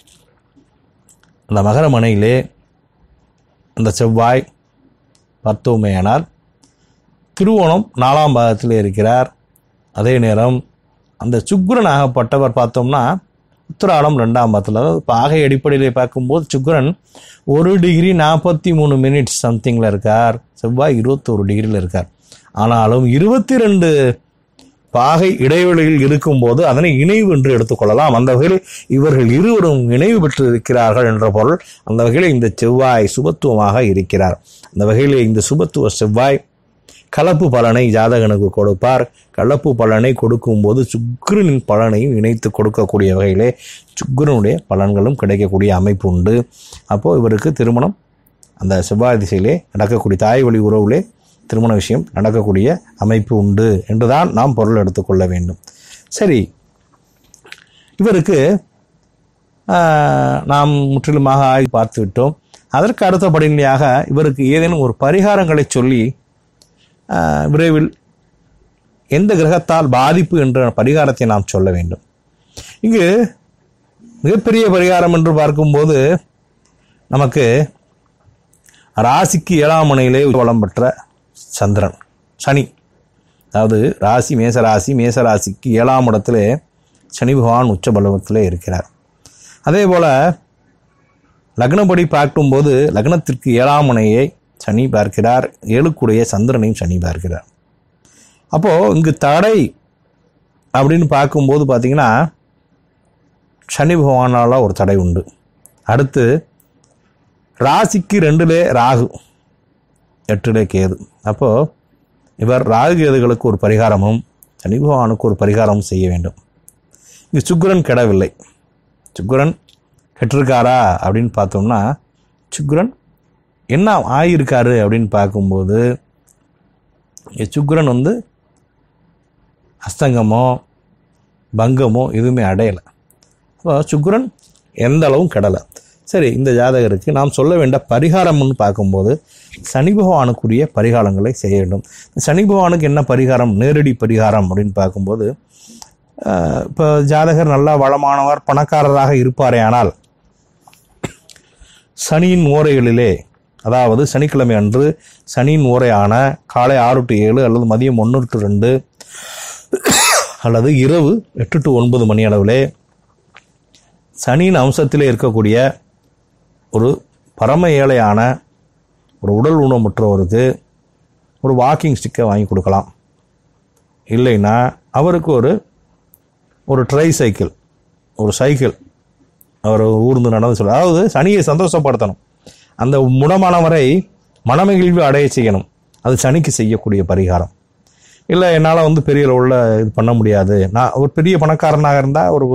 [SPEAKER 1] அந்த மகரமனையிலே அந்த செவ்வாய் பார்த்தோமேயானால் திருவோணம் நாலாம் பாகத்தில் இருக்கிறார் அதே நேரம் அந்த சுக்கிரன் ஆகப்பட்டவர் பார்த்தோம்னா உத்திராடம் ரெண்டாம் பாகத்தில் அதாவது பாகை அடிப்படையில் பார்க்கும்போது சுக்கிரன் ஒரு டிகிரி நாற்பத்தி மூணு மினிட்ஸ் சம்திங்கில் இருக்கார் செவ்வாய் இருபத்தோரு டிகிரியில் இருக்கார் ஆனாலும் இருபத்தி ரெண்டு பாகை இடைவெளியில் இருக்கும்போது அதனை இணைவு என்று எடுத்துக்கொள்ளலாம் அந்த வகையில் இவர்கள் இருவரும் இணைவு பெற்று இருக்கிறார்கள் என்ற பொருள் அந்த வகையில் இந்த செவ்வாய் சுபத்துவமாக இருக்கிறார் அந்த வகையில் இந்த சுபத்துவ செவ்வாய் கலப்பு பலனை ஜாதகனுக்கு கொடுப்பார் கலப்பு பலனை கொடுக்கும்போது சுக்கிரனின் பலனையும் இணைத்து கொடுக்கக்கூடிய வகையிலே சுக்கிரனுடைய பலன்களும் கிடைக்கக்கூடிய அமைப்பு உண்டு அப்போது இவருக்கு திருமணம் அந்த செவ்வாய் திசையிலே நடக்கக்கூடிய தாய் வழி உறவுலே திருமண விஷயம் நடக்கக்கூடிய அமைப்பு உண்டு என்றுதான் நாம் பொருள் எடுத்துக்கொள்ள வேண்டும் சரி இவருக்கு ஆஹ், நாம் முற்றிலுமாக ஆய்வு பார்த்து விட்டோம் அதற்கு அடுத்தபடியாக இவருக்கு ஏதேனும் ஒரு பரிகாரங்களை சொல்லி ஆஹ், விரைவில் எந்த கிரகத்தால் பாதிப்பு என்ற பரிகாரத்தை நாம் சொல்ல வேண்டும் இங்கு மிகப்பெரிய பரிகாரம் என்று பார்க்கும்போது நமக்கு ராசிக்கு ஏழாம் மனையிலே வளம் பெற்ற சந்திரன் சனி அதாவது ராசி மேச ராசி மேச ராசிக்கு ஏழாம் இடத்திலே சனி பகவான் உச்ச பலவத்திலே இருக்கிறார் அதே போல் லக்னப்படி பார்க்கும்போது லக்னத்திற்கு ஏழாம் மனையை சனி பார்க்கிறார் ஏழுக்குடைய சந்திரனையும் சனி பார்க்கிறார் அப்போது இங்கு தடை அப்படின்னு பார்க்கும்போது பார்த்தீங்கன்னா சனி பகவானால் ஒரு தடை உண்டு அடுத்து ராசிக்கு ரெண்டுலே ராகு எட்டுலே கேது அப்போது இவர் ராகு கேதுகளுக்கு ஒரு பரிகாரமும் சனி பகவானுக்கு ஒரு பரிகாரமும் செய்ய வேண்டும் இங்கு சுக்கிரன் கெடவில்லை சுக்கிரன் கெட்டிருக்காரா அப்படின்னு பார்த்தோம்னா சுக்கிரன் என்ன ஆகியிருக்காரு அப்படின்னு பார்க்கும்போது இங்க சுக்கிரன் வந்து அஸ்தங்கமோ பங்கமோ எதுவுமே அடையலை அப்போ சுக்கிரன் எந்த அளவும் கெடலை சரி இந்த ஜாதகருக்கு நாம் சொல்ல வேண்டிய பரிகாரம்னு பார்க்கும்போது சனி பகவானுக்குரிய பரிகாரங்களை செய்ய வேண்டும் சனி பகவானுக்கு என்ன பரிகாரம் நேரடி பரிகாரம் அப்படின்னு பார்க்கும்போது ஆஹ், இப்போ ஜாதகர் நல்லா வளமானவர் பணக்காரராக இருப்பாரே ஆனால் சனியின் ஓரைகளிலே அதாவது சனிக்கிழமை அன்று சனியின் ஓரையான காலை ஆறு டு ஏழு அல்லது மதியம் ஒன்று டு ரெண்டு அல்லது இரவு எட்டு டு ஒன்பது மணி அளவிலே சனியின் அம்சத்திலே இருக்கக்கூடிய ஒரு பரம ஏழையான ஒரு உடல் ஊனமுற்றவருக்கு ஒரு வாக்கிங் ஸ்டிக்கை வாங்கி கொடுக்கலாம் இல்லைன்னா அவருக்கு ஒரு ஒரு ட்ரை சைக்கிள் ஒரு சைக்கிள் அவர் ஊர்ந்து நடந்து சொல்ல அதாவது சனியை சந்தோஷப்படுத்தணும் அந்த முடமானவரை மனமகிழ்வு அடைய செய்யணும் அது சனிக்கு செய்யக்கூடிய பரிகாரம் இல்லை என்னால் வந்து பெரிய அளவுல இது பண்ண முடியாது நான் ஒரு பெரிய பணக்காரனாக இருந்தால் ஒரு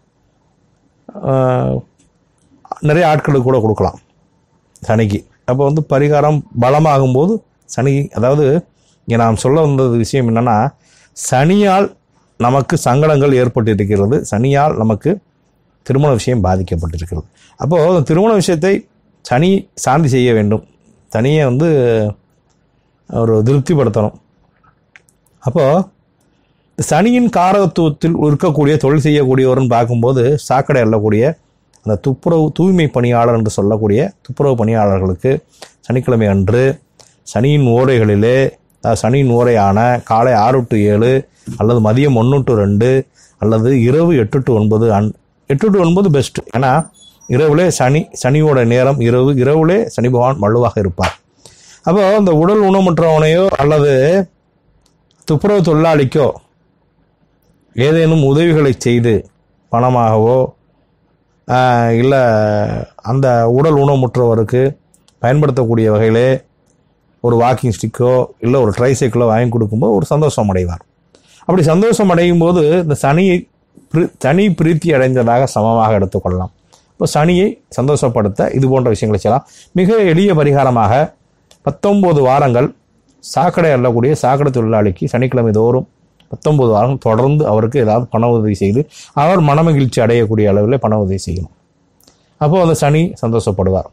[SPEAKER 1] ஆஹ், நிறைய ஆட்களுக்கு கூட கொடுக்கலாம் சனிக்கு அப்போ வந்து பரிகாரம் பலமாகும்போது சனி அதாவது இங்கே நாம் சொல்ல வந்தது விஷயம் என்னன்னா சனியால் நமக்கு சங்கடங்கள் ஏற்பட்டிருக்கிறது சனியால் நமக்கு திருமண விஷயம் பாதிக்கப்பட்டிருக்கிறது அப்போது அந்த திருமண விஷயத்தை சனி சாந்தி செய்ய வேண்டும் சனியை வந்து ஒரு திருப்திப்படுத்தணும் அப்போது இந்த சனியின் காரகத்துவத்தில் இருக்கக்கூடிய தொழில் செய்யக்கூடியவர்னு பார்க்கும்போது சாக்கடை அள்ளக்கூடிய அந்த துப்புரவு தூய்மை பணியாளர் என்று சொல்லக்கூடிய துப்புரவு பணியாளர்களுக்கு சனிக்கிழமை அன்று சனியின் ஓரைகளிலே அதாவது சனியின் ஓரையான காலை ஆறு டு ஏழு அல்லது மதியம் ஒன்று டு ரெண்டு அல்லது இரவு எட்டு டு ஒன்பது அன் எட்டு டு ஒன்பது பெஸ்ட் ஏன்னா இரவுலே சனி சனியோட நேரம் இரவு இரவுலே சனி பகவான் வலுவாக இருப்பார் அப்போ இந்த உடல் ஊனமுற்றவனையோ அல்லது துப்புரவு தொழிலாளிக்கோ ஏதேனும் உதவிகளை செய்து பணமாகவோ இல்லை அந்த உடல் ஊனமுற்றவருக்கு பயன்படுத்தக்கூடிய வகையிலே ஒரு வாக்கிங் ஸ்டிக்கோ இல்லை ஒரு ட்ரைசைக்கிளோ வாங்கி கொடுக்கும்போது ஒரு சந்தோஷம் அடைவார் அப்படி சந்தோஷம் அடையும் போது இந்த சனியை பிரி- சனி பிரீத்தி அடைந்ததாக சமமாக எடுத்துக்கொள்ளலாம் இப்போ சனியை சந்தோஷப்படுத்த இது போன்ற விஷயங்களை செய்யலாம் மிக எளிய பரிகாரமாக பத்தொம்போது வாரங்கள் சாக்கடை அள்ளக்கூடிய சாக்கடை தொழிலாளிக்கு சனிக்கிழமை தோறும் பத்தொன்பது வாரம் தொடர்ந்து அவருக்கு ஏதாவது பண உதவி செய்து அவர் மனமகிழ்ச்சி அடையக்கூடிய அளவில் பண உதவி செய்யணும் அப்போ அந்த சனி சந்தோஷப்படுவார்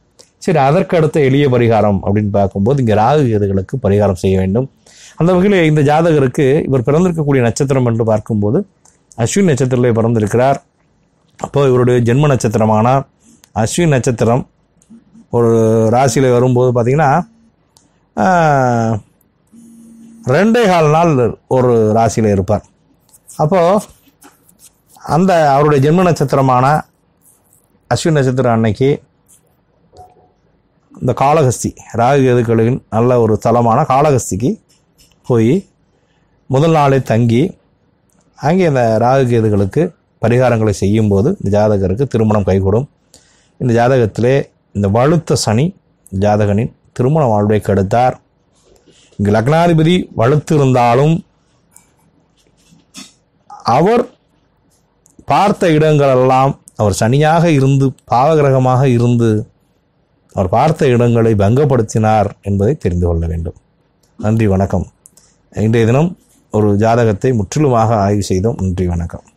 [SPEAKER 1] சரி அதற்கு அடுத்த எளிய பரிகாரம் அப்படின்னு பார்க்கும்போது இங்கே ராகு கேதுகளுக்கு பரிகாரம் செய்ய வேண்டும் அந்த வகையில் இந்த ஜாதகருக்கு இவர் பிறந்திருக்கக்கூடிய நட்சத்திரம் என்று பார்க்கும்போது அஸ்வின் நட்சத்திரத்திலே பிறந்திருக்கிறார் அப்போ இவருடைய ஜென்ம நட்சத்திரமான அஸ்வின் நட்சத்திரம் ஒரு ராசியில் வரும்போது பார்த்தீங்கன்னா ஆஹ், ரெண்டே கால் நாள் ஒரு ராசியில் இருப்பார் அப்போது அந்த அவருடைய ஜென்ம நட்சத்திரமான அஸ்வின் நட்சத்திரம் அன்னைக்கு இந்த காளகஸ்தி ராகு கேதுக்களின் நல்ல ஒரு தலமான காளகஸ்திக்கு போய் முதல் நாளே தங்கி அங்கே இந்த ராகு கேதுகளுக்கு பரிகாரங்களை செய்யும்போது இந்த ஜாதகருக்கு திருமணம் கைகூடும் இந்த ஜாதகத்திலே இந்த வலுத்த சனி ஜாதகனின் திருமண வாழ்வை கெடுத்தார் இங்கு லக்னாதிபதி வலுத்திருந்தாலும் அவர் பார்த்த இடங்களெல்லாம் அவர் சனியாக இருந்து பாவகிரகமாக இருந்து அவர் பார்த்த இடங்களை பங்கப்படுத்தினார் என்பதை தெரிந்து கொள்ள வேண்டும் நன்றி வணக்கம் இன்றைய தினம் ஒரு ஜாதகத்தை முற்றிலுமாக ஆய்வு செய்தோம் நன்றி வணக்கம்